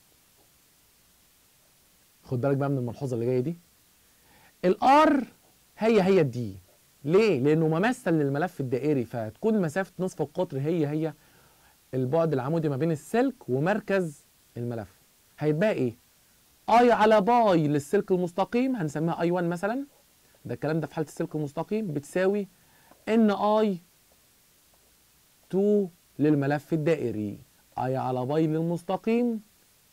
[SPEAKER 1] خد بالك بقى من الملحوظه اللي جايه دي الار هي هي الدي ليه لانه ممثل للملف الدائري فهتكون مسافه نصف القطر هي هي البعد العمودي ما بين السلك ومركز الملف هيتبقى ايه اي على باي للسلك المستقيم هنسميها اي 1 مثلا ده الكلام ده في حاله السلك المستقيم بتساوي ان اي 2 للملف الدائري اي على باي للمستقيم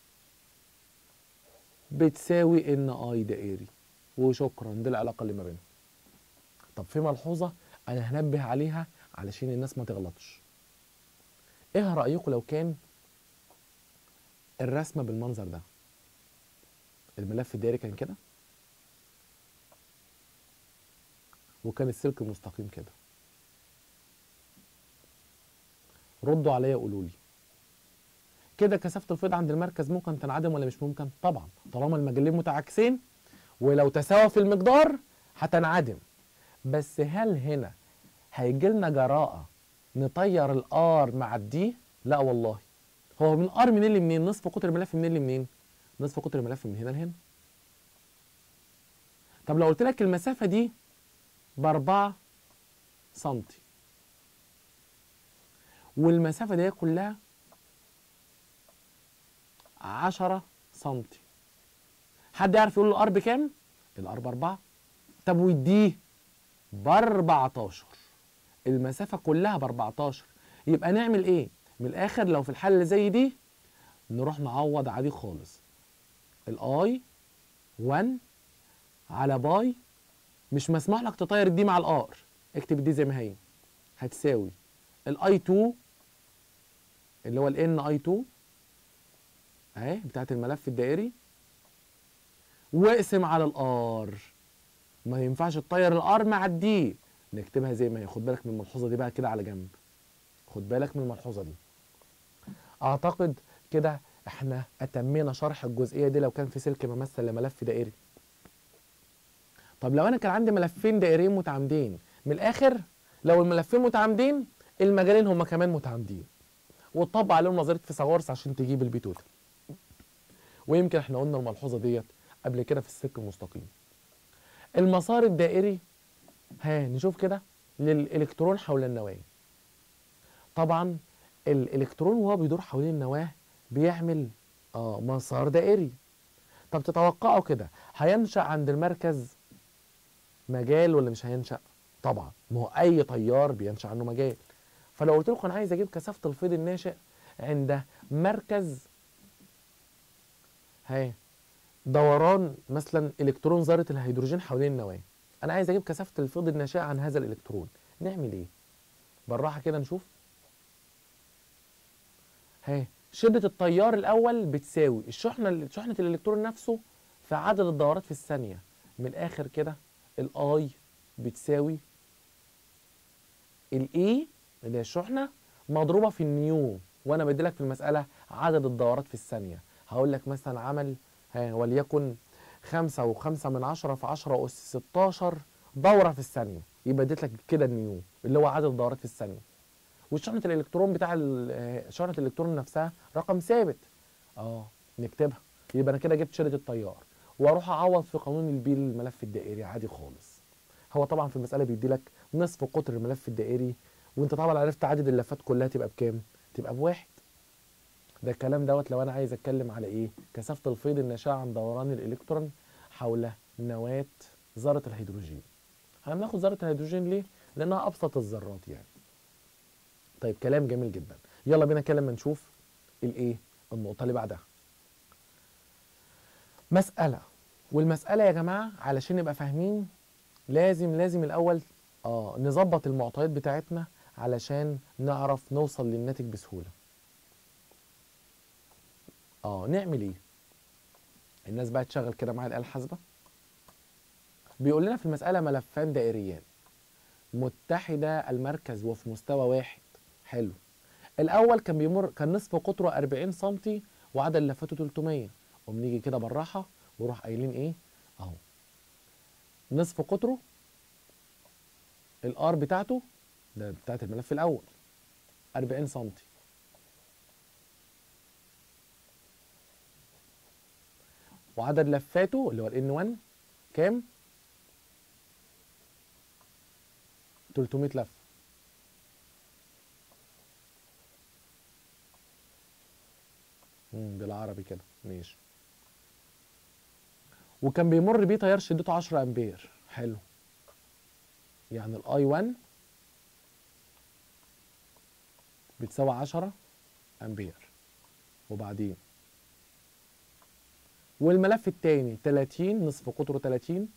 [SPEAKER 1] بتساوي ان اي دائري وشكرا دي العلاقه اللي ما بينهم طب في ملحوظه انا هنبه عليها علشان الناس ما تغلطش ايه رايكم لو كان الرسمه بالمنظر ده الملف الدائري كان كده وكان السلك المستقيم كده ردوا عليا قولوا لي كده كثافه الفيض عند المركز ممكن تنعدم ولا مش ممكن طبعا طالما المجالين متعاكسين ولو تساوى في المقدار هتنعدم بس هل هنا هيجي لنا جراءه نطير الار مع الدي لا والله هو من ار منين لمنين نصف قطر الملف منين لمنين نصف قطر الملف من هنا لهنا طب لو قلت لك المسافه دي بأربعة سنتي والمسافة دي كلها عشرة سنتي حد يعرف يقول الار بكام؟ الار بأربعة طب والدي بأربعتاشر المسافة كلها بأربعتاشر يبقى نعمل ايه؟ من الآخر لو في الحالة اللي زي دي نروح نعوض عادي خالص الاي 1 على باي مش مسموح لك تطير الدي مع الار اكتب الدي زي ما هي هتساوي الاي 2 اللي هو الان اي 2 اهي بتاعت الملف الدائري واقسم على الار ما ينفعش تطير الار مع الدي نكتبها زي ما هي خد بالك من الملحوظه دي بقى كده على جنب خد بالك من الملحوظه دي اعتقد كده احنا اتمينا شرح الجزئيه دي لو كان في سلك ممثل لملف دائري طب لو انا كان عندي ملفين دائريين متعامدين من الاخر لو الملفين متعامدين المجالين هما كمان متعامدين وتطبق عليهم نظريه فيثاغورس عشان تجيب البي توتال ويمكن احنا قلنا الملحوظه ديت قبل كده في السلك المستقيم المسار الدائري ها نشوف كده للالكترون حول النواه طبعا الالكترون وهو بيدور حوالين النواه بيعمل اه مسار دائري طب تتوقعوا كده هينشأ عند المركز مجال ولا مش هينشأ؟ طبعا ما هو أي طيار بينشأ عنه مجال فلو قلت لكم أنا عايز أجيب كثافة الفيض الناشئ عند مركز هاي دوران مثلا إلكترون ذرة الهيدروجين حوالين النواة أنا عايز أجيب كثافة الفيض الناشئة عن هذا الإلكترون نعمل إيه؟ بالراحة كده نشوف هاي شدة التيار الأول بتساوي الشحنة شحنة الإلكترون نفسه في عدد الدورات في الثانية من الآخر كده الآي بتساوي الإي اللي هي الشحنة مضروبة في النيو وأنا بديلك في المسألة عدد الدورات في الثانية هقول لك مثلا عمل ها وليكن خمسة وخمسة من عشرة في عشرة أس ستاشر دورة في الثانية يبقى اديت لك كده النيو اللي هو عدد الدورات في الثانية وشحنة الإلكترون بتاع ال- شحنة الإلكترون نفسها رقم ثابت اه نكتبها يبقى أنا كده جبت شدة التيار واروح اعوض في قانون البي للملف الدائري عادي خالص هو طبعا في المساله بيدي لك نصف قطر الملف الدائري وانت طبعا عرفت عدد اللفات كلها تبقى بكام تبقى بواحد ده الكلام دوت لو انا عايز اتكلم على ايه كثافه الفيض الناشئه عن دوران الالكترون حول نواه ذره الهيدروجين احنا بناخد ذره الهيدروجين ليه لانها ابسط الذرات يعني طيب كلام جميل جدا يلا بينا كده لما نشوف الايه النقطه اللي بعدها مساله والمساله يا جماعه علشان نبقى فاهمين لازم لازم الاول اه نظبط المعطيات بتاعتنا علشان نعرف نوصل للناتج بسهوله اه نعمل ايه الناس بقى تشغل كده معايا الاله الحاسبه بيقول لنا في المساله ملفان دائريان متحده المركز وفي مستوى واحد حلو الاول كان بيمر كان نصف قطره 40 سم وعدد لفاته 300 قوم نيجي كده بالراحه وروح قايلين ايه اهو نصف قطره الار بتاعته ده بتاعت الملف الاول 40 سم وعدد لفاته اللي هو الان 1 كام 300 لفه امم بالعربي كده ماشي وكان بيمر بيه تيار شدته 10 امبير حلو يعني الاي 1 بتساوي 10 امبير وبعدين والملف التاني 30 نصف قطره 30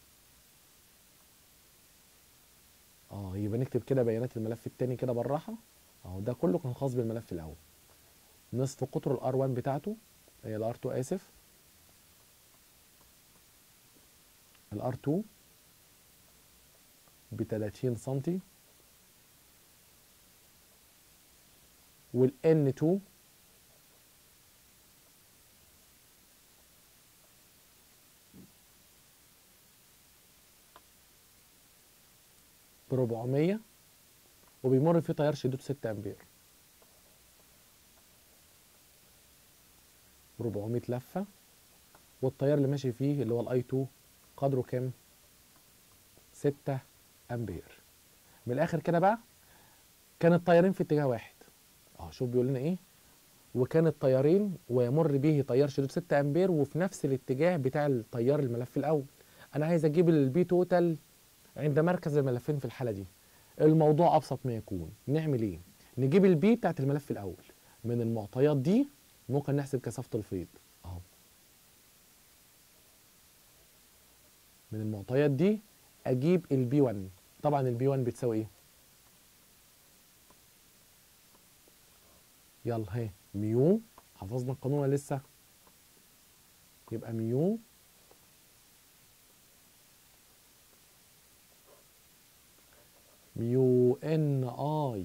[SPEAKER 1] اه يبقى نكتب كده بيانات الملف التاني كده بالراحه اهو ده كله كان خاص بالملف الاول نصف قطر الار 1 بتاعته هي الار 2 اسف الار 2 ب 30 سم والان 2 ب 400 وبيمر فيه تيار شدته 6 امبير 400 لفه والتيار اللي ماشي فيه اللي هو الاي 2 قدره كام 6 امبير من الاخر كده بقى كان التيارين في اتجاه واحد اه شوف بيقول لنا ايه وكان التيارين ويمر به تيار شدته 6 امبير وفي نفس الاتجاه بتاع التيار الملف الاول انا عايز اجيب البي توتال عند مركز الملفين في الحاله دي الموضوع ابسط ما يكون نعمل ايه نجيب البي بتاعت الملف الاول من المعطيات دي ممكن نحسب كثافه الفيض اهو من المعطيات دي اجيب البي 1 طبعا البي 1 بتساوي ايه يلا ها ميو حفظنا القانون ولا لسه يبقى ميو ميو ان اي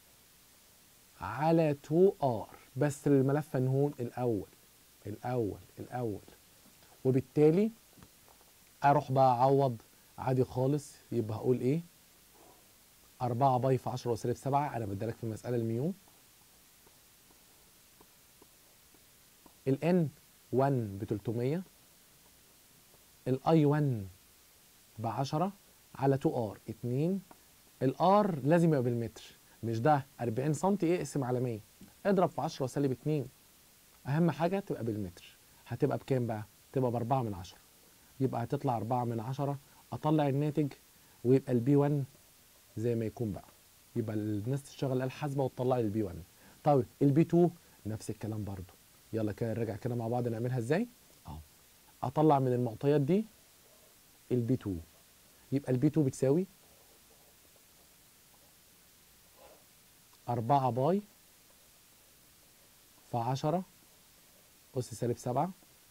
[SPEAKER 1] على 2 ار بس الملف نهون الاول الاول الاول وبالتالي اروح بقى اعوض عادي خالص يبقى هقول ايه 4 باي في 10 وسالب 7 انا بديلك في المساله الميو الان 1 ب 300 الاي 1 ب 10 على 2 ار 2 الار لازم يبقى بالمتر مش ده 40 سم اقسم على 100 اضرب في 10 وسالب 2 اهم حاجه تبقى بالمتر هتبقى بكام بقى تبقى ب 4 من 10 يبقى هتطلع 4 من 10 اطلع الناتج ويبقى البي 1 زي ما يكون بقى يبقى الناس تشتغل الاله الحاسبه وتطلع لي البي 1 طيب البي 2 نفس الكلام برضو يلا كده نرجع كده مع بعض نعملها ازاي اهو اطلع من المعطيات دي البي 2 يبقى البي 2 بتساوي 4 باي في 10 أس سالب 7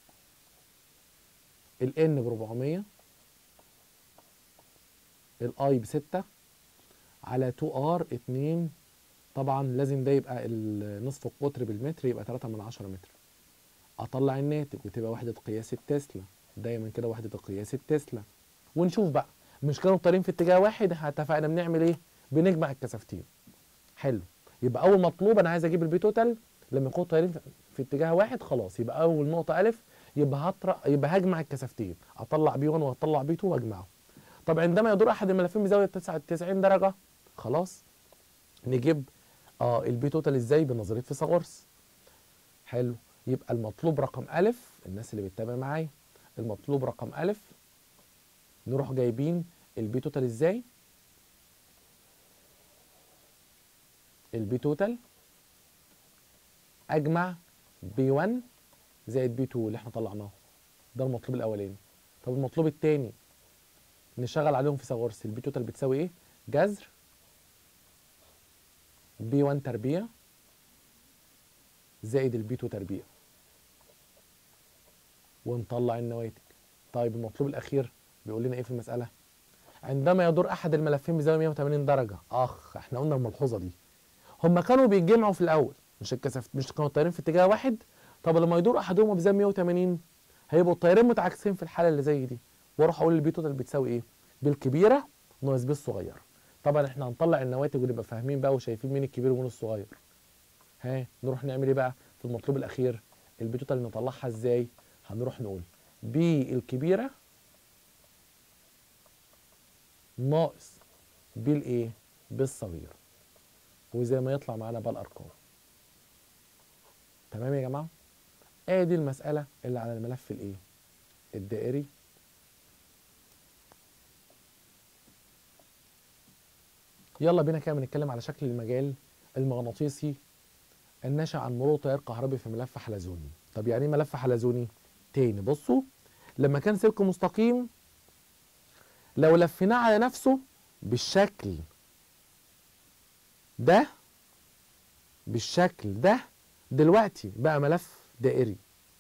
[SPEAKER 1] الان ب 400 الاي ب 6 على 2 ار 2 طبعا لازم ده يبقى نصف القطر بالمتر يبقى 3 من 10 متر اطلع الناتج وتبقى وحده قياس التسلا دايما كده وحده قياس التسلا ونشوف بقى مش كانوا طالعين في اتجاه واحد اتفقنا بنعمل ايه بنجمع الكثافتين حلو يبقى اول مطلوب انا عايز اجيب البي توتال لما يكونوا طايرين في اتجاه واحد خلاص يبقى اول نقطه الف يبقى هطرق يبقى هجمع الكثافتين اطلع بي 1 واطلع بي 2 واجمعهم طب عندما يدور احد الملفين بزاويه 99 درجه خلاص نجيب اه البي توتال ازاي بنظريه فيثاغورس حلو يبقى المطلوب رقم ألف الناس اللي بتتابع معايا المطلوب رقم ألف نروح جايبين البي توتال ازاي البي توتال اجمع بي 1 زائد بي 2 اللي احنا طلعناه ده المطلوب الاولاني طب المطلوب الثاني نشغل عليهم فيثاغورس البي توتال بتساوي ايه جذر بي 1 تربيع زائد البي 2 تربيع ونطلع النواتج طيب المطلوب الاخير بيقول لنا ايه في المساله عندما يدور احد الملفين بزاويه 180 درجه اخ احنا قلنا الملحوظه دي هم كانوا بيتجمعوا في الاول مش الكثافه مش كانوا الطيارين في اتجاه واحد طب لما يدور احدهم بزاويه 180 هيبقوا الطيارين متعاكسين في الحاله اللي زي دي واروح اقول البي توتال بتساوي ايه بالكبيره ناقص بي الصغيره طبعا احنا هنطلع النواتج ونبقى فاهمين بقى وشايفين مين الكبير ومين الصغير ها نروح نعمل ايه بقى في المطلوب الاخير البي توتال نطلعها ازاي هنروح نقول بي الكبيره ناقص بي الايه بالصغير وزي ما يطلع معانا بقى الارقام تمام يا جماعه ادي المساله اللي على الملف الايه الدائري يلا بينا كده بنتكلم على شكل المجال المغناطيسي الناشئ عن مرور تيار كهربي في ملف حلزوني طب يعني ايه ملف حلزوني تاني بصوا لما كان سلك مستقيم لو لفيناه على نفسه بالشكل ده بالشكل ده دلوقتي بقى ملف دائري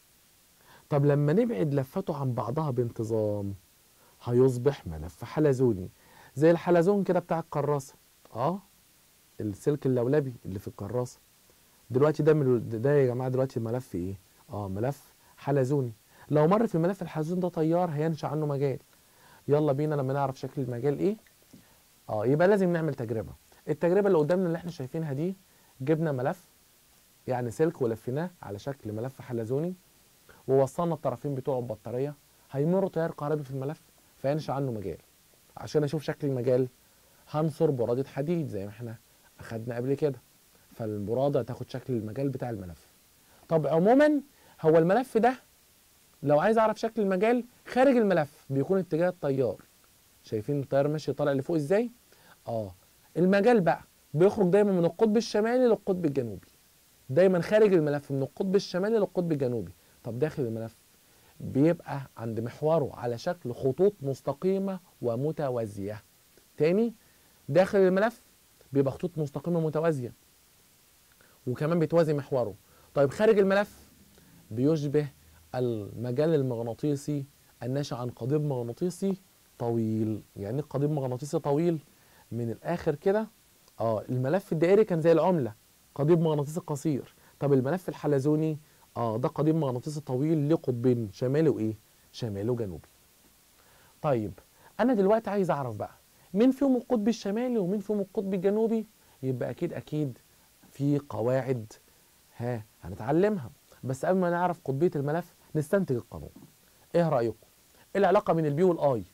[SPEAKER 1] طب لما نبعد لفاته عن بعضها بانتظام هيصبح ملف حلزوني زي الحلزون كده بتاع الكراسه اه السلك اللولبي اللي في الكراسه دلوقتي ده من ده يا جماعه دلوقتي ملف ايه اه ملف حلزوني لو مر في الملف الحلزوني ده تيار هينشا عنه مجال يلا بينا لما نعرف شكل المجال ايه اه يبقى لازم نعمل تجربه التجربه اللي قدامنا اللي احنا شايفينها دي جبنا ملف يعني سلك ولفيناه على شكل ملف حلزوني ووصلنا الطرفين بتوعه ببطاريه هيمر تيار كهربي في الملف فينشا عنه مجال عشان اشوف شكل المجال هنصر برادة حديد زي ما احنا اخدنا قبل كده فالبرادة هتاخد شكل المجال بتاع الملف طب عموما هو الملف ده لو عايز اعرف شكل المجال خارج الملف بيكون اتجاه التيار شايفين التيار ماشي طالع لفوق ازاي اه المجال بقى بيخرج دايما من القطب الشمالي للقطب الجنوبي دايما خارج الملف من القطب الشمالي للقطب الجنوبي طب داخل الملف بيبقى عند محوره على شكل خطوط مستقيمة ومتوازية تاني داخل الملف بيبقى خطوط مستقيمة متوازية وكمان بتوازي محوره طيب خارج الملف بيشبه المجال المغناطيسي الناشئ عن قضيب مغناطيسي طويل يعني ايه قضيب مغناطيسي طويل من الاخر كده اه الملف الدائري كان زي العملة قضيب مغناطيسي قصير طب الملف الحلزوني اه ده قضيب مغناطيسي طويل ليه قطبين شمالي وايه شمالي وجنوبي طيب انا دلوقتي عايز اعرف بقى مين فيهم القطب الشمالي ومين فيهم القطب الجنوبي يبقى اكيد اكيد في قواعد ها هنتعلمها بس قبل ما نعرف قطبيه الملف نستنتج القانون ايه رايكم العلاقه بين البي والاي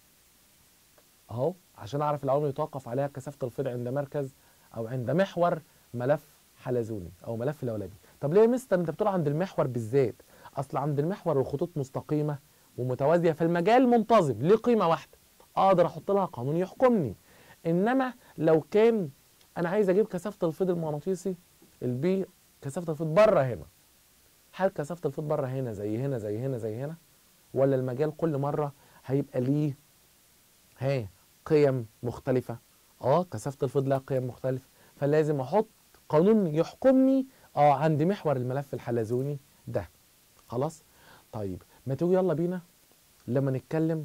[SPEAKER 1] اهو عشان اعرف العوامل يتوقف عليها كثافه الفيض عند مركز او عند محور ملف حلزوني او ملف لولبي طب ليه يا مستر انت بتقول عند المحور بالذات اصل عند المحور الخطوط مستقيمه ومتوازيه فالمجال منتظم ليه قيمه واحده اقدر احط لها قانون يحكمني انما لو كان انا عايز اجيب كثافه الفيض المغناطيسي البي كثافه الفيض بره هنا هل كثافه الفيض بره هنا زي هنا زي هنا زي هنا ولا المجال كل مره هيبقى ليه ها قيم مختلفه اه كثافه الفيض لها قيم مختلفه فلازم احط قانون يحكمني اه عند محور الملف الحلزوني ده خلاص طيب ما تيجي يلا بينا لما نتكلم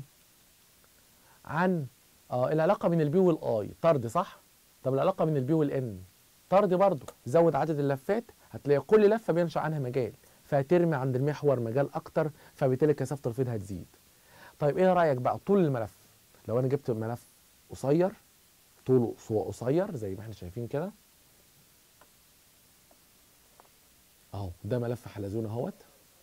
[SPEAKER 1] عن اه العلاقه بين البي والاي طرد صح طب العلاقه بين البي والان طرد برضه زود عدد اللفات هتلاقي كل لفه بينشا عنها مجال فهترمي عند المحور مجال اكتر فبالتالي كثافه الفيض هتزيد طيب ايه رايك بقى طول الملف لو انا جبت ملف قصير طوله قصير زي ما احنا شايفين كده اهو ده ملف حلزون اهوت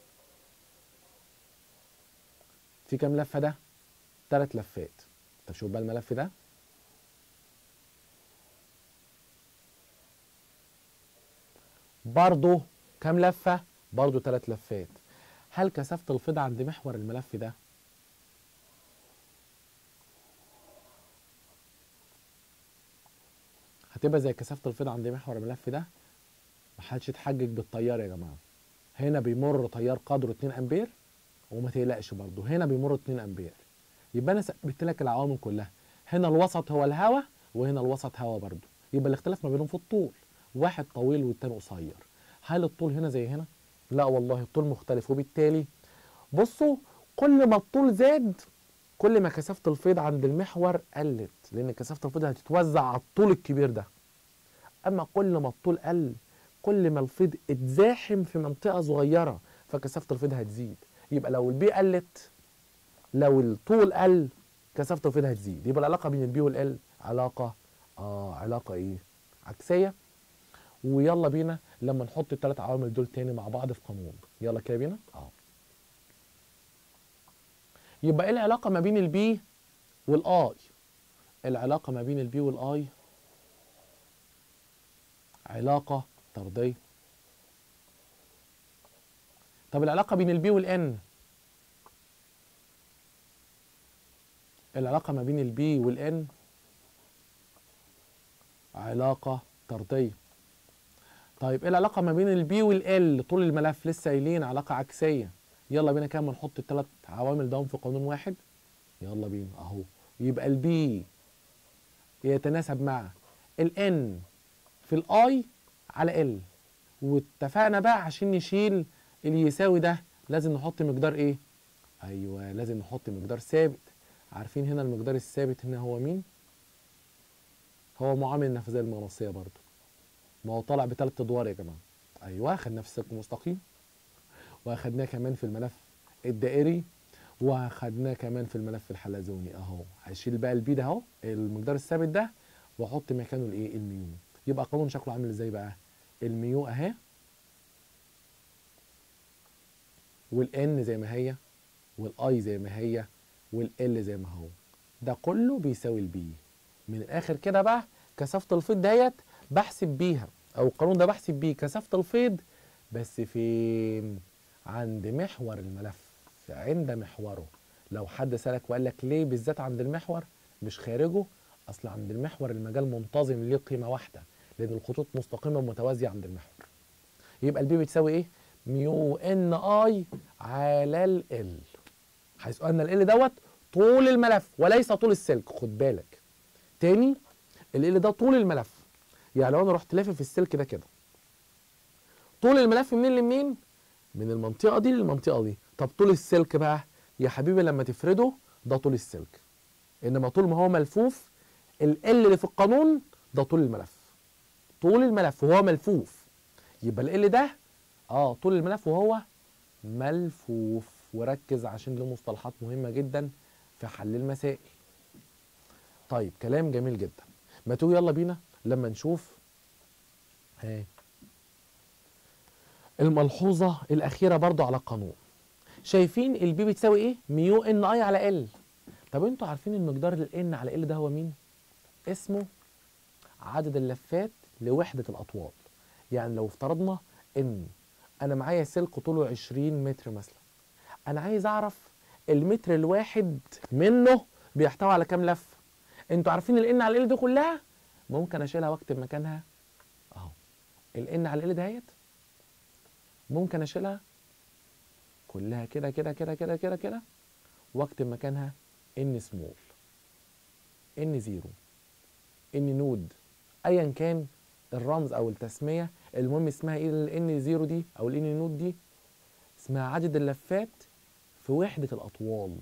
[SPEAKER 1] في كام لفه ده ثلاث لفات طب شوف بقى الملف ده برضه كام لفه برضه ثلاث لفات هل كثافه الفيض عند محور الملف ده هتبقى زي كثافه الفيض عند محور الملف ده محدش يتحجج بالتيار يا جماعه هنا بيمر تيار قدره 2 امبير وما تقلقش برضه هنا بيمر 2 امبير يبقى انا ثبت لك العوامل كلها هنا الوسط هو الهواء وهنا الوسط هواء برضه يبقى الاختلاف ما بينهم في الطول واحد طويل والتاني قصير هل الطول هنا زي هنا لا والله الطول مختلف وبالتالي بصوا كل ما الطول زاد كل ما كثافه الفيض عند المحور قلت لان كثافه الفيض هتتوزع على الطول الكبير ده اما كل ما الطول قل كل ما الفيض اتزاحم في منطقه صغيره فكثافه الفيض هتزيد يبقى لو البي قلت لو الطول قل كثافه الفيض هتزيد يبقى العلاقه بين البي والال علاقه اه علاقه ايه عكسيه ويلا بينا لما نحط الثلاث عوامل دول تاني مع بعض في قانون يلا كده بينا اه يبقى ايه العلاقه ما بين البي والاي العلاقه ما بين البي والاي علاقه طرديه طب العلاقه بين البي والان العلاقه ما بين البي والان علاقه طرديه طيب ايه العلاقه ما بين البي والال طول الملف لسه قايلين علاقه عكسيه يلا بينا كده نحط الثلاث عوامل دول في قانون واحد يلا بينا اهو يبقى البي يتناسب مع الان في الاي على ال واتفقنا بقى عشان نشيل اللي يساوي ده لازم نحط مقدار ايه ايوه لازم نحط مقدار ثابت عارفين هنا المقدار الثابت هنا هو مين هو معامل النفاذيه المغناطيسيه برضو ما هو طالع بثلاث ادوار يا جماعه ايوه خدناه في السلك المستقيم واخدناه كمان في الملف الدائري واخدناه كمان في الملف الحلزوني اهو هشيل بقى البي ده اهو المقدار الثابت ده واحط مكانه الايه الميو يبقى قانون شكله عامل ازاي بقى الميو اهي والان زي ما هي والاي زي ما هي والال زي ما هو ده كله بيساوي البي من الاخر كده بقى كثافه الفيض ديت بحسب بيها او القانون ده بحسب بيه كثافه الفيض بس فين عند محور الملف عند محوره لو حد سالك وقال لك ليه بالذات عند المحور مش خارجه اصل عند المحور المجال منتظم ليه قيمه واحده لان الخطوط مستقيمه ومتوازيه عند المحور يبقى البي بتساوي ايه ميو ان اي على ال حيث ان ال دوت طول الملف وليس طول السلك خد بالك تاني ال ده طول الملف يعني لو انا رحت لافف في السلك ده كده طول الملف منين لمنين من المنطقه دي للمنطقه دي طب طول السلك بقى يا حبيبي لما تفرده ده طول السلك انما طول ما هو ملفوف ال اللي في القانون ده طول الملف طول الملف وهو ملفوف يبقى ال ده اه طول الملف وهو ملفوف وركز عشان له مصطلحات مهمه جدا في حل المسائل طيب كلام جميل جدا ما تيجي يلا بينا لما نشوف ها الملحوظه الاخيره برضو على القانون شايفين البي بتساوي ايه ميو ان اي على ال طب انتوا عارفين المقدار الان على ال ده هو مين اسمه عدد اللفات لوحده الاطوال يعني لو افترضنا ان انا معايا سلك طوله 20 متر مثلا انا عايز اعرف المتر الواحد منه بيحتوي على كام لفه انتوا عارفين الان على ال دي كلها ممكن اشيلها واكتب مكانها اهو الان على ال دهيت ممكن اشيلها كلها كده كده كده كده كده كده واكتب مكانها ان سمول ان زيرو ان نود ايا كان الرمز او التسميه المهم اسمها ايه الان زيرو دي او الان نود دي اسمها عدد اللفات في وحده الاطوال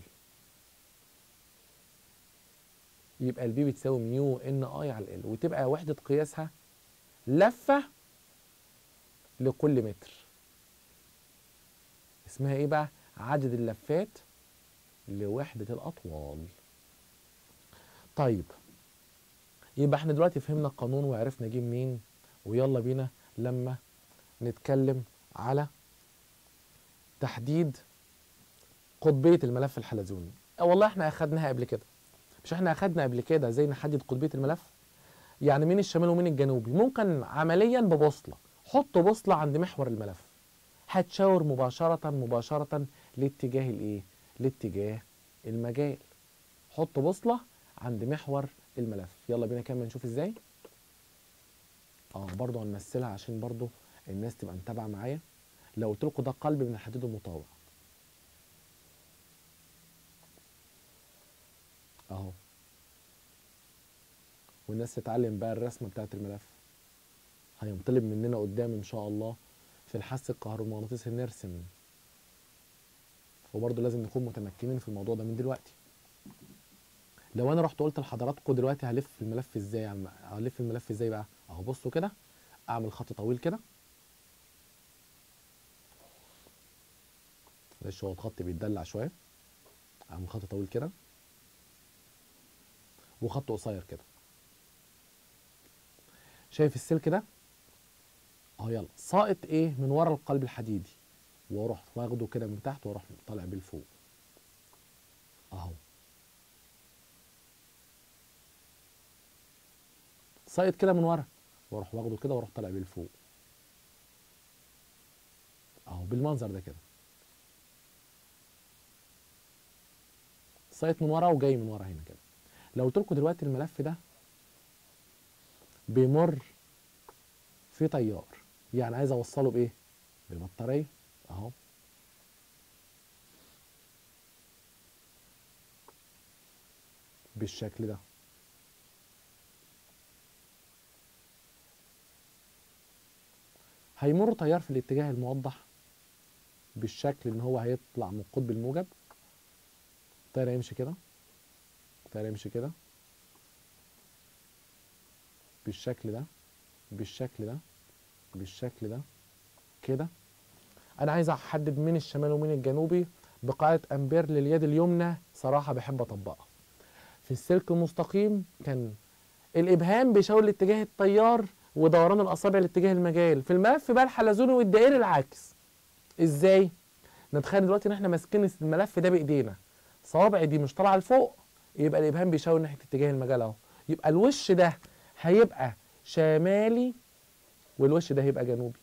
[SPEAKER 1] يبقى البي بتساوي ميو ان اي على ال وتبقى وحده قياسها لفه لكل متر اسمها ايه بقى عدد اللفات لوحده الاطوال طيب يبقى احنا دلوقتي فهمنا القانون وعرفنا جه منين ويلا بينا لما نتكلم على تحديد قطبيه الملف الحلزوني اه والله احنا اخدناها قبل كده مش احنا اخدنا قبل كده ازاي نحدد قطبيه الملف يعني مين الشمال ومين الجنوبي ممكن عمليا ببوصله حط بوصله عند محور الملف هتشاور مباشره مباشره لاتجاه الايه لاتجاه المجال حط بوصله عند محور الملف يلا بينا كمان نشوف ازاي اه برضو هنمثلها عشان برضو الناس تبقى متابعه معايا لو قلت لكم ده قلب من الحديد المطاوع اهو والناس تتعلم بقى الرسمه بتاعت الملف هينطلب مننا قدام ان شاء الله في الحس الكهرومغناطيسي نرسم وبرضه لازم نكون متمكنين في الموضوع ده من دلوقتي لو انا رحت قلت لحضراتكم دلوقتي هلف الملف ازاي يا عم هلف الملف ازاي بقى اهو بصوا كده اعمل خط طويل كده معلش هو الخط بيتدلع شويه اعمل خط طويل كده وخط قصير كده شايف السلك ده اهو يلا ساقط ايه من ورا القلب الحديدي واروح واخده كده من تحت واروح طالع بيه لفوق اهو ساقط كده من ورا واروح واخده كده واروح طالع بيه لفوق اهو بالمنظر ده كده ساقط من ورا وجاي من ورا هنا كده لو قلت لكم دلوقتي الملف ده بيمر في تيار يعني عايز اوصله بايه ببطاريه اهو بالشكل ده هيمر تيار في الاتجاه الموضح بالشكل ان هو هيطلع من القطب الموجب التيار هيمشي كده التيار هيمشي كده بالشكل ده بالشكل ده بالشكل ده كده انا عايز احدد مين الشمال ومين الجنوبي بقاعده امبير لليد اليمنى صراحه بحب اطبقها في السلك المستقيم كان الابهام بيشاور لاتجاه التيار ودوران الاصابع لاتجاه المجال في الملف بقى الحلزوني والدائري العكس ازاي نتخيل دلوقتي ان احنا ماسكين الملف ده بايدينا صوابعي دي مش طالعه لفوق يبقى الابهام بيشاور ناحيه اتجاه المجال اهو يبقى الوش ده هيبقى شمالي والوش ده هيبقى جنوبي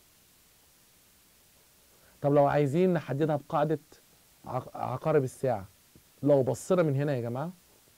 [SPEAKER 1] طب لو عايزين نحددها بقاعدة عقارب الساعة لو بصينا من هنا يا جماعة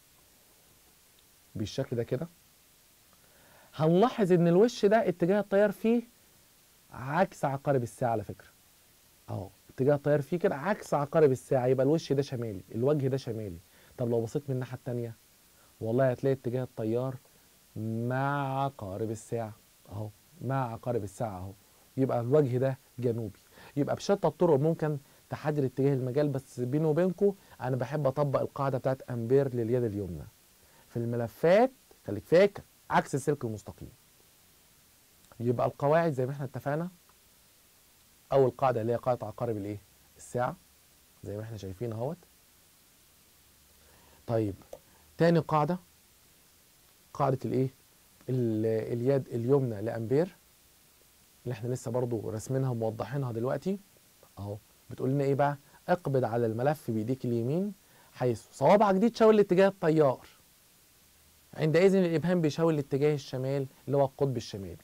[SPEAKER 1] بالشكل ده كده هنلاحظ ان الوش ده اتجاه التيار فيه عكس عقارب الساعة على فكرة اهو اتجاه التيار فيه كده عكس عقارب الساعة يبقى الوش ده شمالي الوجه ده شمالي طب لو بصيت من الناحية التانية والله هتلاقي اتجاه التيار مع عقارب الساعة اهو مع عقارب الساعة اهو يبقى الوجه ده جنوبي يبقى بشتى الطرق ممكن تحدد اتجاه المجال بس بيني وبينكم انا بحب اطبق القاعدة بتاعت امبير لليد اليمنى في الملفات خليك فاكر عكس السلك المستقيم يبقى القواعد زي ما احنا اتفقنا اول قاعدة اللي هي قاعدة عقارب الايه الساعة زي ما احنا شايفين اهوت طيب تاني قاعدة قاعدة الايه اليد اليمنى لامبير اللي احنا لسه برضو راسمينها وموضحينها دلوقتي اهو بتقول لنا ايه بقى اقبض على الملف بايديك اليمين حيث صوابعك دي تشاور لاتجاه التيار عندئذ الابهام بيشاور لاتجاه الشمال اللي هو القطب الشمالي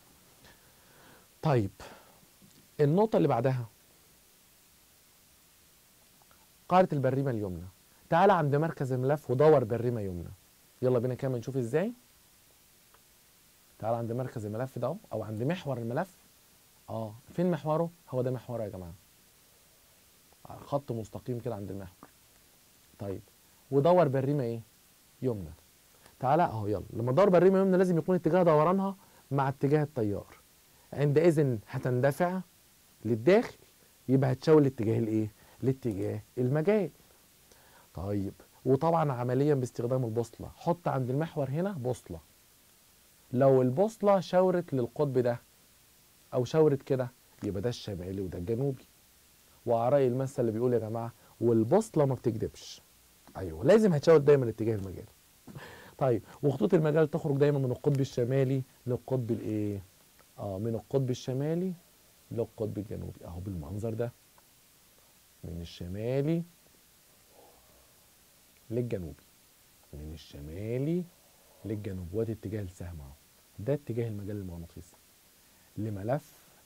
[SPEAKER 1] طيب النقطة اللي بعدها قاعدة البريمة اليمنى تعالى عند مركز الملف ودور بريمة يمنى يلا بينا كده نشوف ازاي تعال عند مركز الملف ده او عند محور الملف اه فين محوره هو ده محوره يا جماعه خط مستقيم كده عند المحور طيب ودور بريمه ايه يمنى تعالى اهو يلا لما ادور بريمه يمنى لازم يكون اتجاه دورانها مع اتجاه التيار عندئذ هتندفع للداخل يبقى هتشاور لاتجاه الايه لاتجاه المجال طيب وطبعا عمليا باستخدام البوصله حط عند المحور هنا بوصله لو البوصلة شاورت للقطب ده أو شاورت كده يبقى ده الشمالي وده الجنوبي وعلى رأي المثل اللي بيقول يا جماعة والبوصلة ما بتكذبش أيوه لازم هتشاور دايما لاتجاه المجال طيب وخطوط المجال تخرج دايما من القطب الشمالي للقطب الايه؟ اه من القطب الشمالي للقطب الجنوبي اهو بالمنظر ده من الشمالي للجنوبي من الشمالي للجنوب وادي اتجاه السهم اهو ده اتجاه المجال المغناطيسي لملف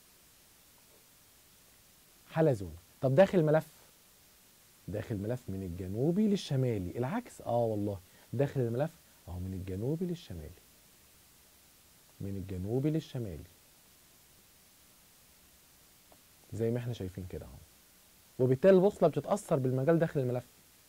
[SPEAKER 1] حلزوني طب داخل الملف داخل الملف من الجنوبي للشمالي العكس اه والله داخل الملف اهو من الجنوبي للشمالي من الجنوبي للشمالي زي ما احنا شايفين كده اهو وبالتالي البوصله بتتاثر بالمجال داخل الملف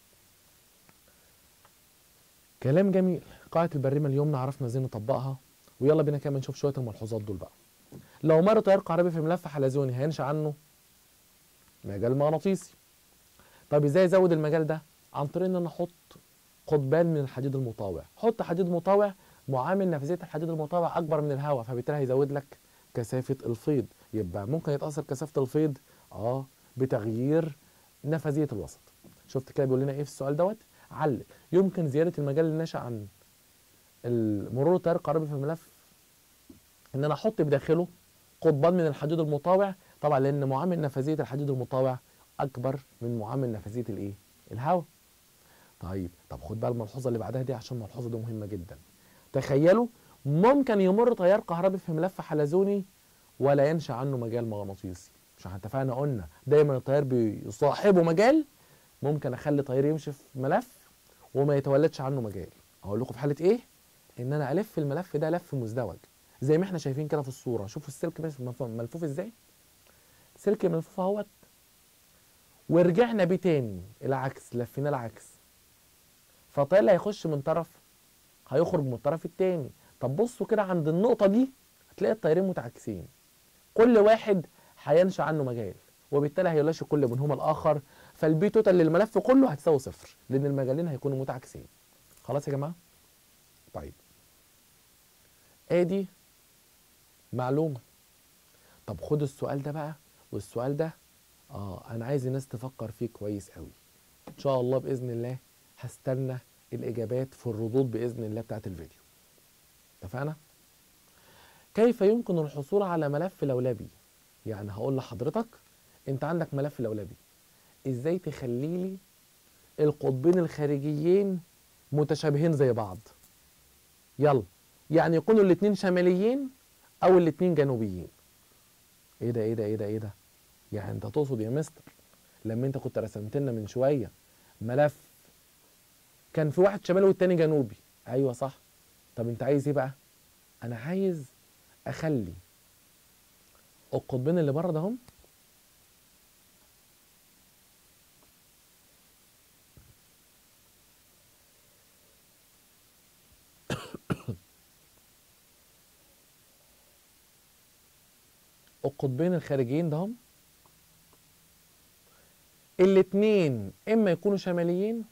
[SPEAKER 1] كلام جميل قاعده البريمه اليوم عرفنا ازاي نطبقها ويلا بينا كمان نشوف شويه الملحوظات دول بقى لو مر تيار كهربي في ملف حلزوني هينشا عنه مجال مغناطيسي طب ازاي ازود المجال ده عن طريق ان انا احط قضبان من الحديد المطاوع حط حديد مطاوع معامل نفاذيه الحديد المطاوع اكبر من الهواء فبالتالي هيزود لك كثافه الفيض يبقى ممكن يتاثر كثافه الفيض اه بتغيير نفاذيه الوسط شفت كده بيقول لنا ايه في السؤال دوت علل يمكن زياده المجال الناشئ عن مرور التيار الكهربي في الملف ان انا احط بداخله قضبان من الحديد المطاوع طبعا لان معامل نفاذيه الحديد المطاوع اكبر من معامل نفاذيه الايه الهواء طيب طب خد بقى الملحوظه اللي بعدها دي عشان الملحوظه دي مهمه جدا تخيلوا ممكن يمر تيار كهربي في ملف حلزوني ولا ينشا عنه مجال مغناطيسي مش احنا اتفقنا قلنا دايما التيار بيصاحبه مجال ممكن اخلي تيار يمشي في ملف وما يتولدش عنه مجال اقول لكم في حاله ايه ان انا الف الملف ده لف مزدوج زي ما احنا شايفين كده في الصوره شوفوا السلك ملفوف ازاي سلك ملفوف اهوت ورجعنا بيه تاني العكس لفينا العكس فالتيار اللي هيخش من طرف هيخرج من الطرف التاني طب بصوا كده عند النقطه دي هتلاقي التيارين متعاكسين كل واحد هينشا عنه مجال وبالتالي هيلاشي كل منهما الاخر فالبي توتال للملف كله هتساوي صفر لان المجالين هيكونوا متعاكسين خلاص يا جماعه طيب ادي معلومه طب خد السؤال ده بقى والسؤال ده اه انا عايز الناس تفكر فيه كويس قوي ان شاء الله باذن الله هستنى الاجابات في الردود باذن الله بتاعت الفيديو اتفقنا كيف يمكن الحصول على ملف لولبي يعني هقول لحضرتك انت عندك ملف لولبي ازاي تخلي لي القطبين الخارجيين متشابهين زي بعض يلا يعني يكونوا الاتنين شماليين او الاتنين جنوبيين ايه ده ايه ده ايه ده ايه ده يعني انت تقصد يا مستر لما انت كنت رسمت لنا من شويه ملف كان في واحد شمالي والتاني جنوبي ايوه صح طب انت عايز ايه بقى انا عايز اخلي القطبين اللي بره ده هم القطبين الخارجيين ده هم الاتنين اما يكونوا شماليين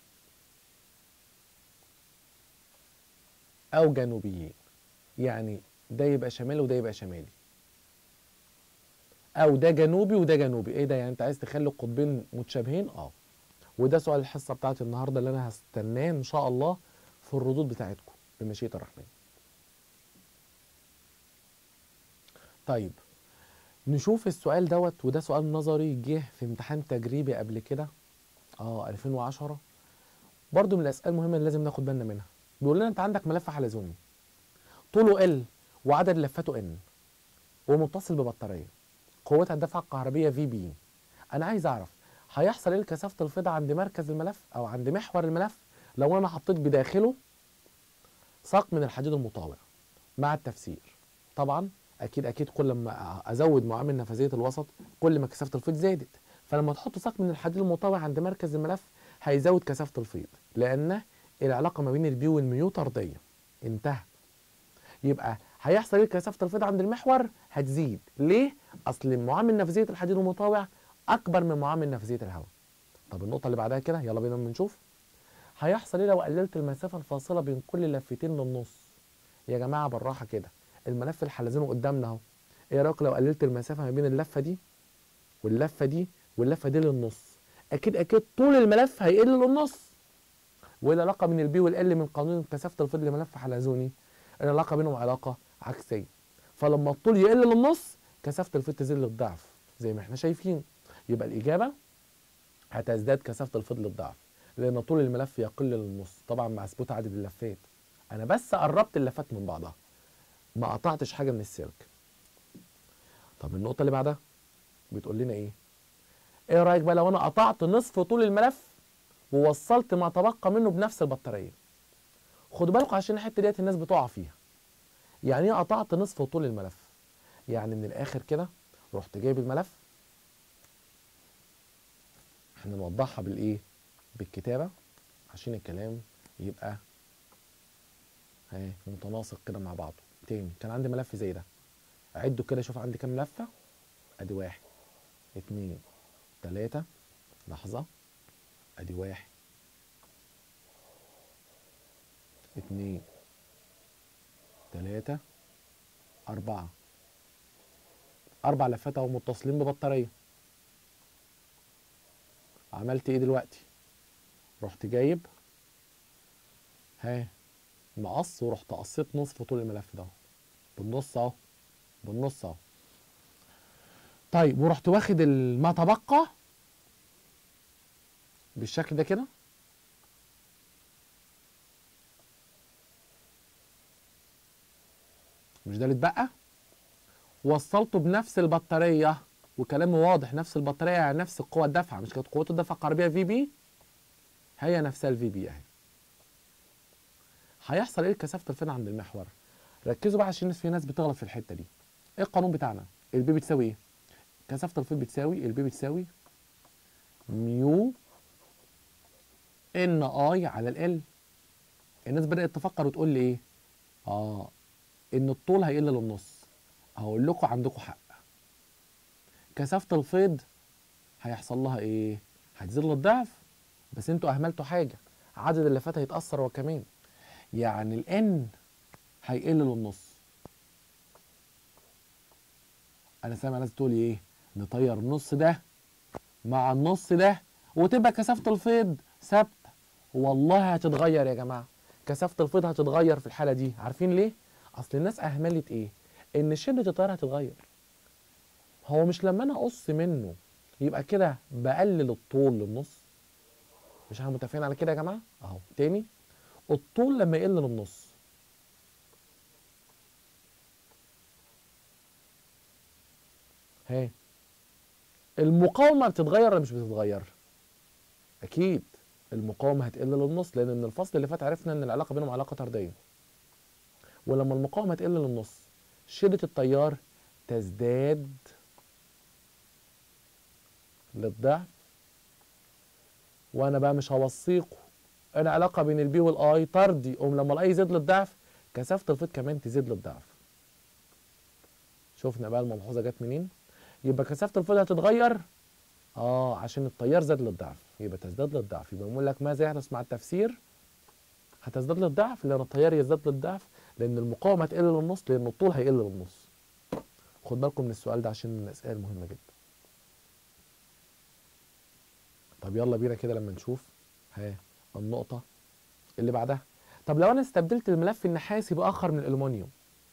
[SPEAKER 1] او جنوبيين يعني ده يبقى شمالي وده يبقى شمالي او ده جنوبي وده جنوبي ايه ده يعني انت عايز تخلي القطبين متشابهين اه وده سؤال الحصه بتاعت النهارده اللي انا هستناه ان شاء الله في الردود بتاعتكم بمشيئه الرحمن طيب نشوف السؤال دوت وده سؤال نظري جه في امتحان تجريبي قبل كده اه 2010 برضو من الاسئله المهمه اللي لازم ناخد بالنا منها بيقول لنا انت عندك ملف حلزوني طوله ال وعدد لفاته ان ومتصل ببطاريه قوتها الدفعه الكهربيه في بي انا عايز اعرف هيحصل ايه كثافه الفضا عند مركز الملف او عند محور الملف لو انا حطيت بداخله ساق من الحديد المطاوع مع التفسير طبعا اكيد اكيد كل ما ازود معامل نفاذيه الوسط كل ما كثافه الفيض زادت فلما تحط ساق من الحديد المطاوع عند مركز الملف هيزود كثافه الفيض لان العلاقه ما بين البي والميو طرديه انتهى يبقى هيحصل ايه كثافه الفيض عند المحور هتزيد ليه اصل معامل نفاذيه الحديد المطاوع اكبر من معامل نفاذيه الهواء طب النقطه اللي بعدها كده يلا بينا نشوف هيحصل ايه لو قللت المسافه الفاصله بين كل لفتين للنص يا جماعه بالراحه كده الملف الحلزوني قدامنا اهو ايه رايك لو قللت المسافه ما بين اللفه دي واللفه دي واللفه دي للنص اكيد اكيد طول الملف هيقل للنص والعلاقه بين البي والال من قانون كثافه الفضل لملف حلزوني العلاقه بينهم علاقه عكسيه فلما الطول يقل للنص كثافه الفضل تزيد للضعف زي ما احنا شايفين يبقى الاجابه هتزداد كثافه الفضل للضعف لان طول الملف يقل للنص طبعا مع ثبوت عدد اللفات انا بس قربت اللفات من بعضها ما قطعتش حاجه من السلك طب النقطه اللي بعدها بتقول لنا ايه ايه رايك بقى لو انا قطعت نصف طول الملف ووصلت ما تبقى منه بنفس البطاريه خدوا بالكم عشان الحته ديت الناس بتقع فيها يعني ايه قطعت نصف طول الملف يعني من الاخر كده رحت جايب الملف احنا نوضحها بالايه بالكتابه عشان الكلام يبقى ها متناسق كده مع بعضه تاني كان عندي ملف زي ده عدوا كده شوف عندي كام ملفه ادي واحد اتنين تلاته لحظه ادي واحد اتنين تلاتة أربعة أربع لفات أهو متصلين ببطارية عملت إيه دلوقتي؟ رحت جايب ها مقص ورحت قصيت نصف طول الملف ده بالنص أهو بالنص أهو طيب ورحت واخد ال- ما تبقى بالشكل ده كده مش ده اللي اتبقى وصلته بنفس البطاريه وكلامي واضح نفس البطاريه يعني نفس القوه الدافعه مش كانت قوه الدفع القربيه في بي هي نفسها الفي بي اهي هيحصل ايه كثافه الفين عند المحور ركزوا بقى عشان في ناس بتغلط في الحته دي ايه القانون بتاعنا البي بتساوي ايه كثافه الفين بتساوي البي بتساوي ميو ان اي على ال الناس بدات تفكر وتقول لي ايه اه ان الطول هيقل للنص هقول لكم عندكم حق كثافه الفيض هيحصل لها ايه هتزيد للضعف بس انتوا اهملتوا حاجه عدد اللفات هيتاثر هو كمان يعني الان هيقل للنص انا سامع ناس تقول ايه نطير النص ده مع النص ده وتبقى كثافه الفيض ثابته والله هتتغير يا جماعه كثافه الفيض هتتغير في الحاله دي عارفين ليه اصل الناس اهملت ايه ان شده التيار هتتغير هو مش لما انا اقص منه يبقى كده بقلل الطول للنص مش احنا متفقين على كده يا جماعه اهو تاني الطول لما يقل للنص ها المقاومه بتتغير ولا مش بتتغير اكيد المقاومه هتقل للنص لان من الفصل اللي فات عرفنا ان العلاقه بينهم علاقه طرديه ولما المقاومه تقل للنص شده التيار تزداد للضعف وانا بقى مش هوصيكوا العلاقه بين البي والاي طردي قوم لما الاي يزيد للضعف كثافه الفيض كمان تزيد للضعف شفنا بقى الملحوظه جت منين يبقى كثافه الفيض هتتغير اه عشان التيار زاد للضعف يبقى تزداد للضعف يبقى بنقول لك ماذا يحدث مع التفسير هتزداد للضعف لان التيار يزداد للضعف لان المقاومه هتقل للنص لان الطول هيقل للنص خد بالكم من السؤال ده عشان من الاسئله المهمه جدا طب يلا بينا كده لما نشوف ها النقطه اللي بعدها طب لو انا استبدلت الملف النحاسي باخر من الالومنيوم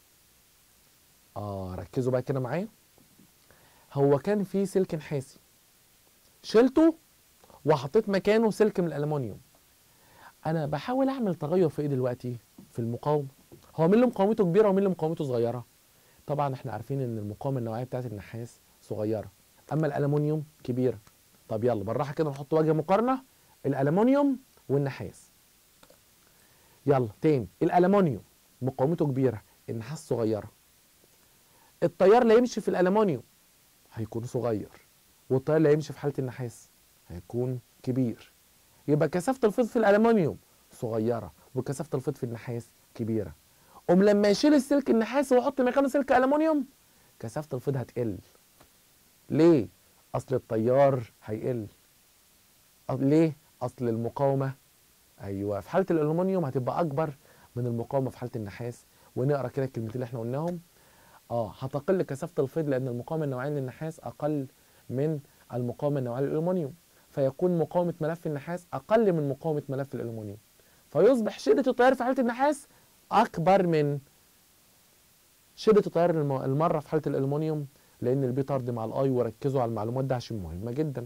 [SPEAKER 1] اه ركزوا بقى كده معايا هو كان في سلك نحاسي شلته وحطيت مكانه سلك من الالومنيوم انا بحاول اعمل تغير في ايه دلوقتي في المقاومه هو مين اللي مقاومته كبيره ومين اللي مقاومته صغيره طبعا احنا عارفين ان المقاومه النوعيه بتاعت النحاس صغيره اما الالومنيوم كبيره طب يلا بالراحه كده نحط وجه مقارنه الالومنيوم والنحاس يلا تاني الالومنيوم مقاومته كبيره النحاس صغيره التيار اللي يمشي في الالومنيوم هيكون صغير والتيار اللي هيمشي في حاله النحاس هيكون كبير يبقى كثافه الفيض في الالومنيوم صغيره وكثافه الفيض في النحاس كبيره قوم لما يشيل السلك النحاسي واحط مكانه سلك الومنيوم كثافه الفيض هتقل ليه اصل التيار هيقل أ- ليه اصل المقاومه ايوه في حاله الالومنيوم هتبقى اكبر من المقاومه في حاله النحاس ونقرا كده الكلمتين اللي احنا قلناهم اه هتقل كثافه الفيض لان المقاومه النوعيه للنحاس اقل من المقاومه النوعيه للالومنيوم فيكون مقاومه ملف النحاس اقل من مقاومه ملف الالومنيوم فيصبح شده التيار في حاله النحاس اكبر من شده التيار الم- المره في حاله الالومنيوم لان البي طرد مع الاي وركزوا على المعلومات دي عشان مهمه جدا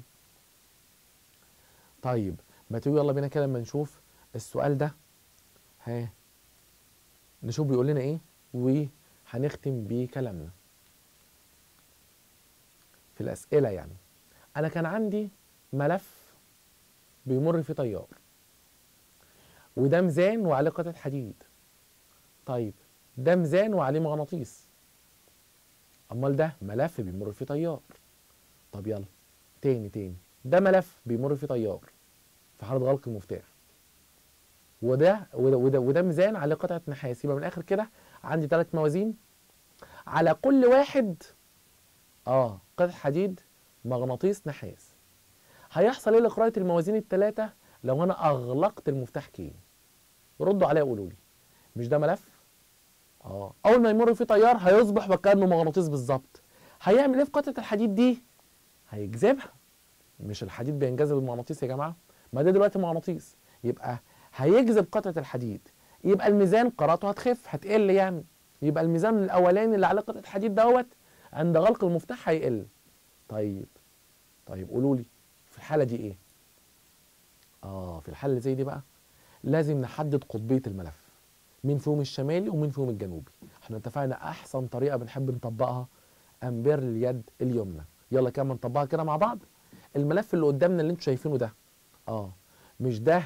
[SPEAKER 1] طيب ما تيجوا يلا بينا كده لما نشوف السؤال ده ها نشوف بيقول لنا ايه وهنختم بيه كلامنا في الاسئله يعني انا كان عندي ملف بيمر فيه تيار وده ميزان وعليه قطعه حديد طيب ده ميزان وعليه مغناطيس امال ده ملف بيمر فيه تيار طب يلا تاني تاني ده ملف بيمر فيه تيار في حاله غلق المفتاح وده وده وده, وده ميزان عليه قطعه نحاس يبقى من الاخر كده عندي ثلاث موازين على كل واحد اه قطعه حديد مغناطيس نحاس هيحصل ايه لقراءه الموازين الثلاثه لو انا اغلقت المفتاح كي ردوا عليا وقولوا لي مش ده ملف اه اول ما يمر فيه تيار هيصبح وكانه مغناطيس بالظبط هيعمل ايه في قطعه الحديد دي هيجذبها مش الحديد بينجذب المغناطيس يا جماعه ما ده دلوقتي مغناطيس يبقى هيجذب قطعه الحديد يبقى الميزان قراءته هتخف هتقل يعني يبقى الميزان الاولاني اللي عليه قطعه الحديد دوت عند غلق المفتاح هيقل طيب طيب قولوا لي في الحاله دي ايه اه في الحاله اللي زي دي بقى لازم نحدد قطبيه الملف مين فيهم الشمالي ومين فيهم الجنوبي احنا اتفقنا احسن طريقه بنحب نطبقها امبير اليد اليمنى يلا كده ما نطبقها كده مع بعض الملف اللي قدامنا اللي انتوا شايفينه ده اه مش ده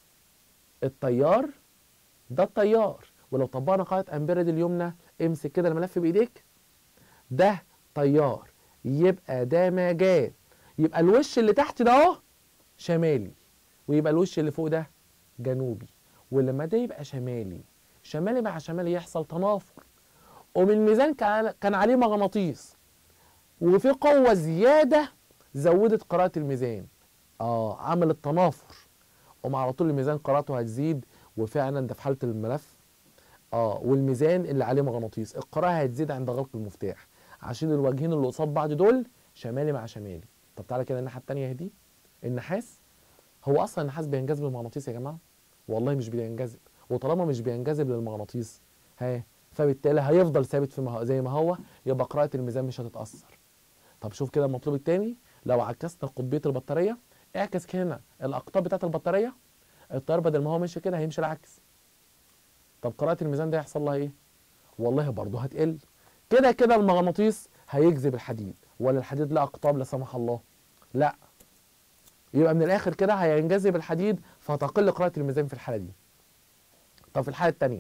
[SPEAKER 1] التيار ده التيار ولو طبقنا قاعده امبير دي اليمنى امسك كده الملف بايديك ده تيار يبقى ده مجال يبقى الوش اللي تحت ده اهو شمالي ويبقى الوش اللي فوق ده جنوبي ولما ده يبقى شمالي شمالي مع شمالي يحصل تنافر ومن الميزان كان كان عليه مغناطيس وفي قوه زياده زودت قراءه الميزان اه عملت تنافر ومع على طول الميزان قراءته هتزيد وفعلا ده في حاله الملف اه والميزان اللي عليه مغناطيس القراءه هتزيد عند غلق المفتاح عشان الوجهين اللي قصاد بعض دول شمالي مع شمالي طب تعالى كده الناحيه الثانيه دي النحاس هو اصلا النحاس بينجذب للمغناطيس يا جماعه والله مش بينجذب وطالما مش بينجذب للمغناطيس ها فبالتالي هيفضل ثابت في مه... زي ما هو يبقى قراءه الميزان مش هتتاثر طب شوف كده المطلوب الثاني لو عكسنا قطبيه البطاريه اعكس هنا الاقطاب بتاعت البطاريه التيار بدل ما هو ماشي كده هيمشي العكس طب قراءه الميزان ده هيحصل لها ايه والله برضه هتقل كده كده المغناطيس هيجذب الحديد ولا الحديد له اقطاب لا سمح الله لا يبقى من الاخر كده هينجذب الحديد فهتقل قراءه الميزان في الحاله دي طب في الحاله الثانيه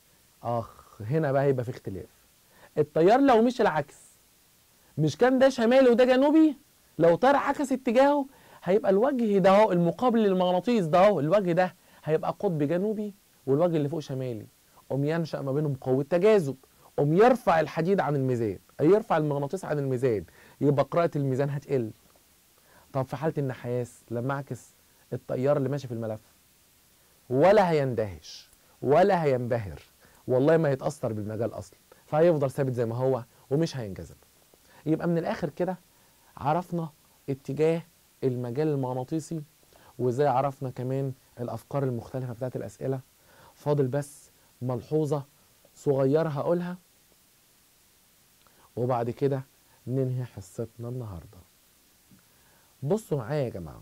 [SPEAKER 1] اخ هنا بقى هيبقى في اختلاف التيار لو مشي العكس مش كان ده شمالي وده جنوبي لو طار عكس اتجاهه هيبقى الوجه ده اهو المقابل للمغناطيس ده اهو الوجه ده هيبقى قطب جنوبي والوجه اللي فوق شمالي قوم ينشأ ما بينهم قوة تجاذب قوم يرفع الحديد عن الميزان أي يرفع المغناطيس عن الميزان يبقى قراءة الميزان هتقل طب في حالة النحاس لما اعكس التيار اللي ماشي في الملف ولا هيندهش ولا هينبهر والله ما هيتأثر بالمجال أصلا فهيفضل ثابت زي ما هو ومش هينجذب يبقى من الآخر كده عرفنا اتجاه المجال المغناطيسي وازاي عرفنا كمان الافكار المختلفه بتاعت الاسئله فاضل بس ملحوظه صغيره هقولها وبعد كده ننهي حصتنا النهارده بصوا معايا يا جماعه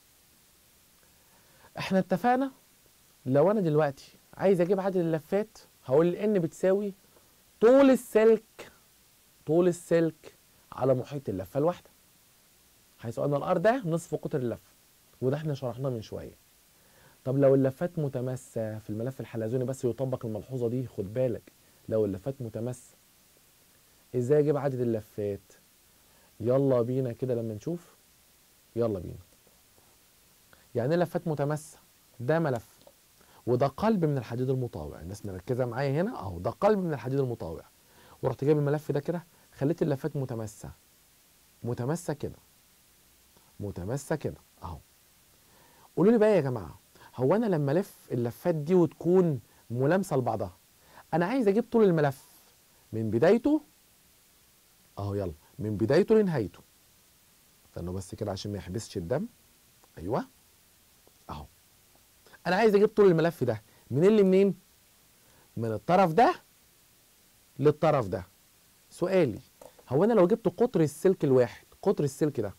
[SPEAKER 1] احنا اتفقنا لو انا دلوقتي عايز اجيب عدد اللفات هقول ان بتساوي طول السلك طول السلك على محيط اللفه الواحده حيث ان الار ده نصف قطر اللفه وده احنا شرحناه من شويه طب لو اللفات متماسه في الملف الحلزوني بس يطبق الملحوظه دي خد بالك لو اللفات متماسه ازاي اجيب عدد اللفات يلا بينا كده لما نشوف يلا بينا يعني ايه لفات متماسه ده ملف وده قلب من الحديد المطاوع الناس مركزه معايا هنا اهو ده قلب من الحديد المطاوع ورحت جايب الملف ده كده خليت اللفات متماسه متماسه كده متماسه كده اهو قولوا لي بقى يا جماعه هو انا لما الف اللفات دي وتكون ملامسه لبعضها انا عايز اجيب طول الملف من بدايته اهو يلا من بدايته لنهايته استنوا بس كده عشان ما يحبسش الدم ايوه اهو انا عايز اجيب طول الملف ده منين لمنين من الطرف ده للطرف ده سؤالي هو انا لو جبت قطر السلك الواحد قطر السلك ده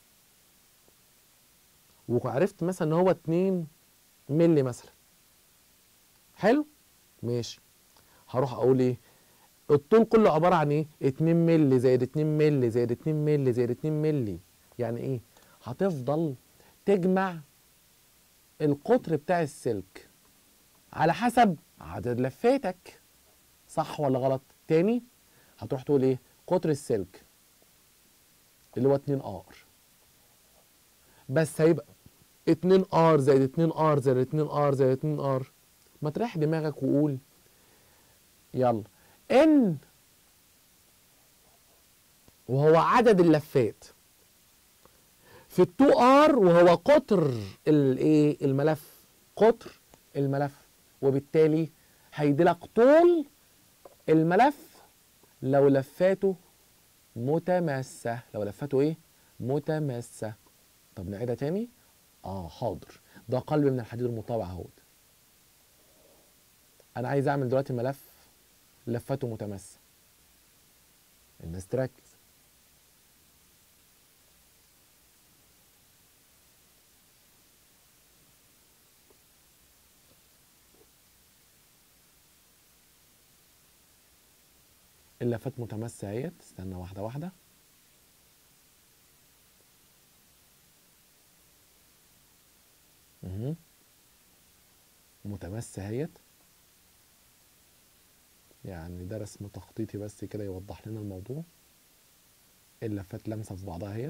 [SPEAKER 1] وعرفت مثلا ان هو 2 مللي مثلا حلو ماشي هروح اقول ايه الطول كله عباره عن ايه 2 مللي زائد 2 مللي زائد 2 مللي زائد 2 مللي يعني ايه هتفضل تجمع القطر بتاع السلك على حسب عدد لفاتك صح ولا غلط تاني هتروح تقول ايه قطر السلك اللي هو 2 ار بس هيبقى 2 ار زائد 2 ار زائد 2 ار زائد 2 ار ما تريح دماغك وقول يلا ان وهو عدد اللفات في ال 2 ار وهو قطر الايه الملف قطر الملف وبالتالي هيديلك طول الملف لو لفاته متماسة لو لفاته ايه متماسة طب نعيدها تاني اه حاضر ده قلب من الحديد المطاوع اهوت انا عايز اعمل دلوقتي ملف لفاته متماسة الناس تركز اللفات متماسة اهيت استنى واحدة واحدة مهم. متماسة اهيت يعني ده رسم تخطيطي بس كده يوضح لنا الموضوع اللفات لامسة في بعضها اهيت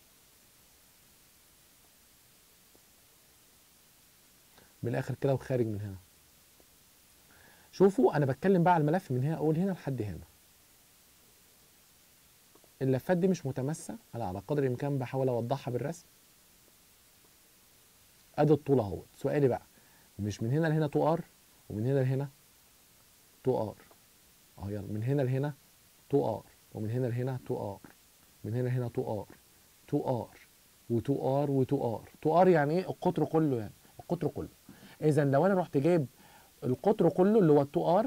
[SPEAKER 1] من الاخر كده وخارج من هنا شوفوا انا بتكلم بقى على الملف من هنا اقول هنا لحد هنا اللفات دي مش متماسة انا على قدر الامكان بحاول اوضحها بالرسم ادي الطول اهوت سؤالي بقى مش من هنا لهنا 2 ار ومن هنا لهنا 2 ار اهو يلا من هنا لهنا 2 ار ومن هنا لهنا 2 ار من هنا لهنا 2 ار 2 ار و2 ار و2 ار 2 ار يعني ايه القطر كله يعني القطر كله اذا لو انا رحت جايب القطر كله اللي هو 2 ار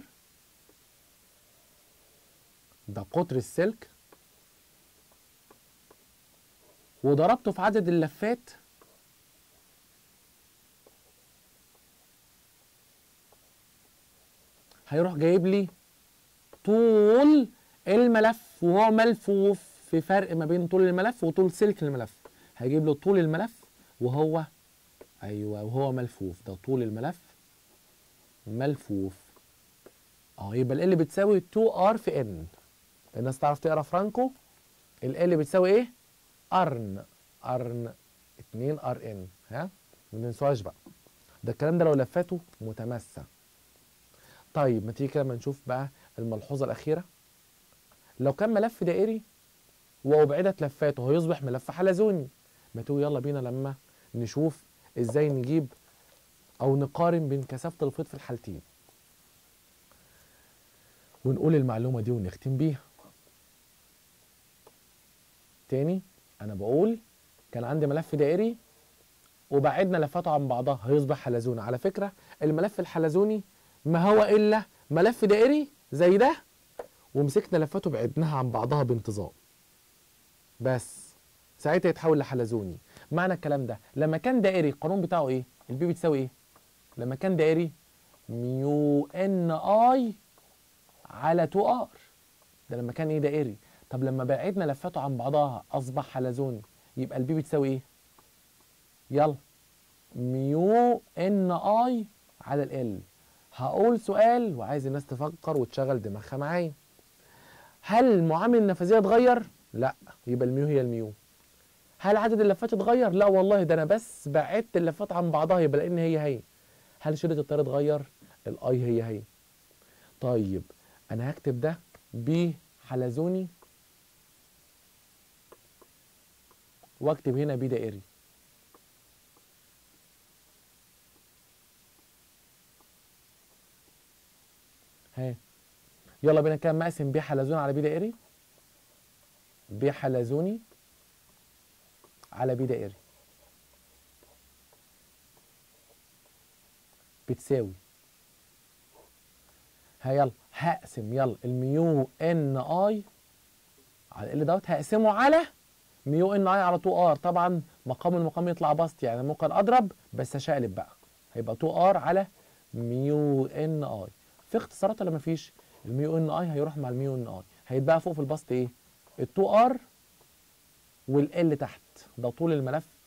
[SPEAKER 1] ده قطر السلك وضربته في عدد اللفات هيروح جايب لي طول الملف وهو ملفوف في فرق ما بين طول الملف وطول سلك الملف هيجيب له طول الملف وهو ايوه وهو ملفوف ده طول الملف ملفوف اه يبقى ال اللي بتساوي 2 ار في ان الناس تعرف تقرا فرانكو ال اللي بتساوي ايه ارن ارن 2 ار ان ها ما ننساش بقى ده الكلام ده لو لفاته متماسه طيب ما تيجي كده ما نشوف بقى الملحوظه الاخيره لو كان ملف دائري وابعدت لفاته هيصبح ملف حلزوني ما تيجي يلا بينا لما نشوف ازاي نجيب او نقارن بين كثافه الفيض في الحالتين ونقول المعلومه دي ونختم بيها تاني انا بقول كان عندي ملف دائري وبعدنا لفاته عن بعضها هيصبح حلزوني على فكره الملف الحلزوني ما هو الا ملف دائري زي ده ومسكنا لفاته بعدناها عن بعضها بانتظام بس ساعتها يتحول لحلزوني معنى الكلام ده لما كان دائري القانون بتاعه ايه البي بتساوي ايه لما كان دائري ميو ان اي على 2 ار ده لما كان ايه دائري طب لما بعدنا لفاته عن بعضها اصبح حلزوني يبقى البي بتساوي ايه يلا ميو ان اي على ال هقول سؤال وعايز الناس تفكر وتشغل دماغها معايا هل المعامل النفاذيه اتغير لا يبقى الميو هي الميو هل عدد اللفات اتغير لا والله ده انا بس بعدت اللفات عن بعضها يبقى لان هي هي هل شده التيار اتغير الاي هي هي طيب انا هكتب ده ب حلزوني واكتب هنا بي دائري ها يلا بينا كده مقسم بي حلزوني على بي دائري بي حلزوني على بي دائري بتساوي ها يلا هقسم يلا الميو ان اي على ال دوت هقسمه على ميو ان اي على 2 ار طبعا مقام المقام يطلع بسط يعني ممكن اضرب بس اشقلب بقى هيبقى 2 ار على ميو ان اي في اختصارات ولا مفيش الميو ان اي هيروح مع الميو ان اي هيتبقى فوق في البسط ايه ال 2 ار والال تحت ده طول الملف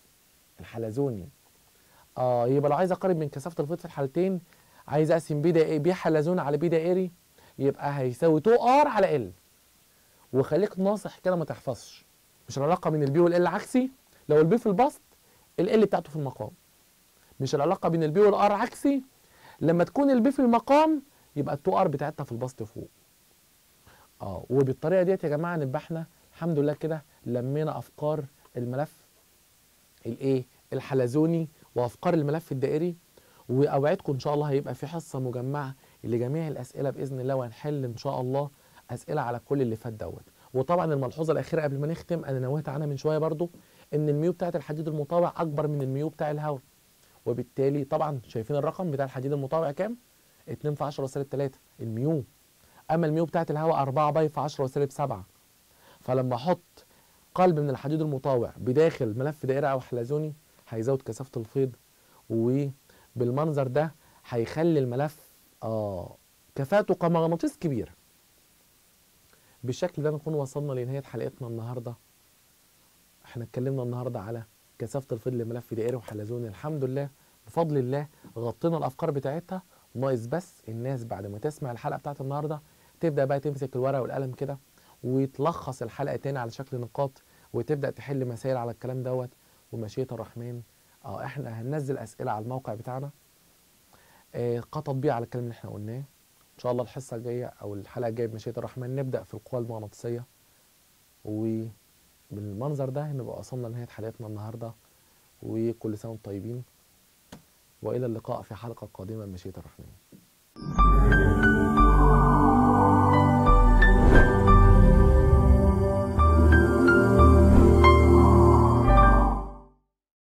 [SPEAKER 1] الحلزوني اه يبقى لو عايز اقارب من كثافه الفيض في الحالتين عايز اقسم بي دائري بي حلزوني على بي دائري يبقى هيساوي 2 ار على ال وخليك ناصح كده ما تحفظش مش العلاقه بين البي والال عكسي لو البي في البسط ال بتاعته في المقام مش العلاقه بين البي والار عكسي لما تكون البي في المقام يبقى ال 2 ار بتاعتها في البسط فوق اه وبالطريقه ديت يا جماعه نبقى احنا الحمد لله كده لمينا افكار الملف الايه الحلزوني وافكار الملف الدائري واوعدكم ان شاء الله هيبقى في حصه مجمعه لجميع الاسئله باذن الله وهنحل ان شاء الله اسئله على كل اللي فات دوت وطبعا الملحوظه الاخيره قبل ما نختم انا نوهت عنها من شويه برضو ان الميو بتاعت الحديد المطاوع اكبر من الميو بتاع الهواء وبالتالي طبعا شايفين الرقم بتاع الحديد المطاوع كام 2 في 10 سالب 3 الميو اما الميو بتاعت الهواء 4 باي في 10 سالب 7 فلما احط قلب من الحديد المطاوع بداخل ملف دائري او حلزوني هيزود كثافه الفيض وبالمنظر ده هيخلي الملف اه كفاءته كمغناطيس كبيره بالشكل ده نكون وصلنا لنهايه حلقتنا النهارده احنا اتكلمنا النهارده على كثافه الفيض لملف دائري وحلزوني الحمد لله بفضل الله غطينا الافكار بتاعتها ناقص بس الناس بعد ما تسمع الحلقه بتاعت النهارده تبدا بقى تمسك الورقه والقلم كده وتلخص الحلقه تاني على شكل نقاط وتبدا تحل مسائل على الكلام دوت ومشيئه الرحمن اه احنا هننزل اسئله على الموقع بتاعنا آه كتطبيق على الكلام اللي احنا قلناه ان شاء الله الحصه الجايه او الحلقه الجايه بمشيئه الرحمن نبدا في القوى المغناطيسيه وبالمنظر ده نبقى وصلنا لنهايه حلقتنا النهارده وكل سنه وانتم طيبين والى اللقاء في حلقه قادمه بمشيئه الرحمن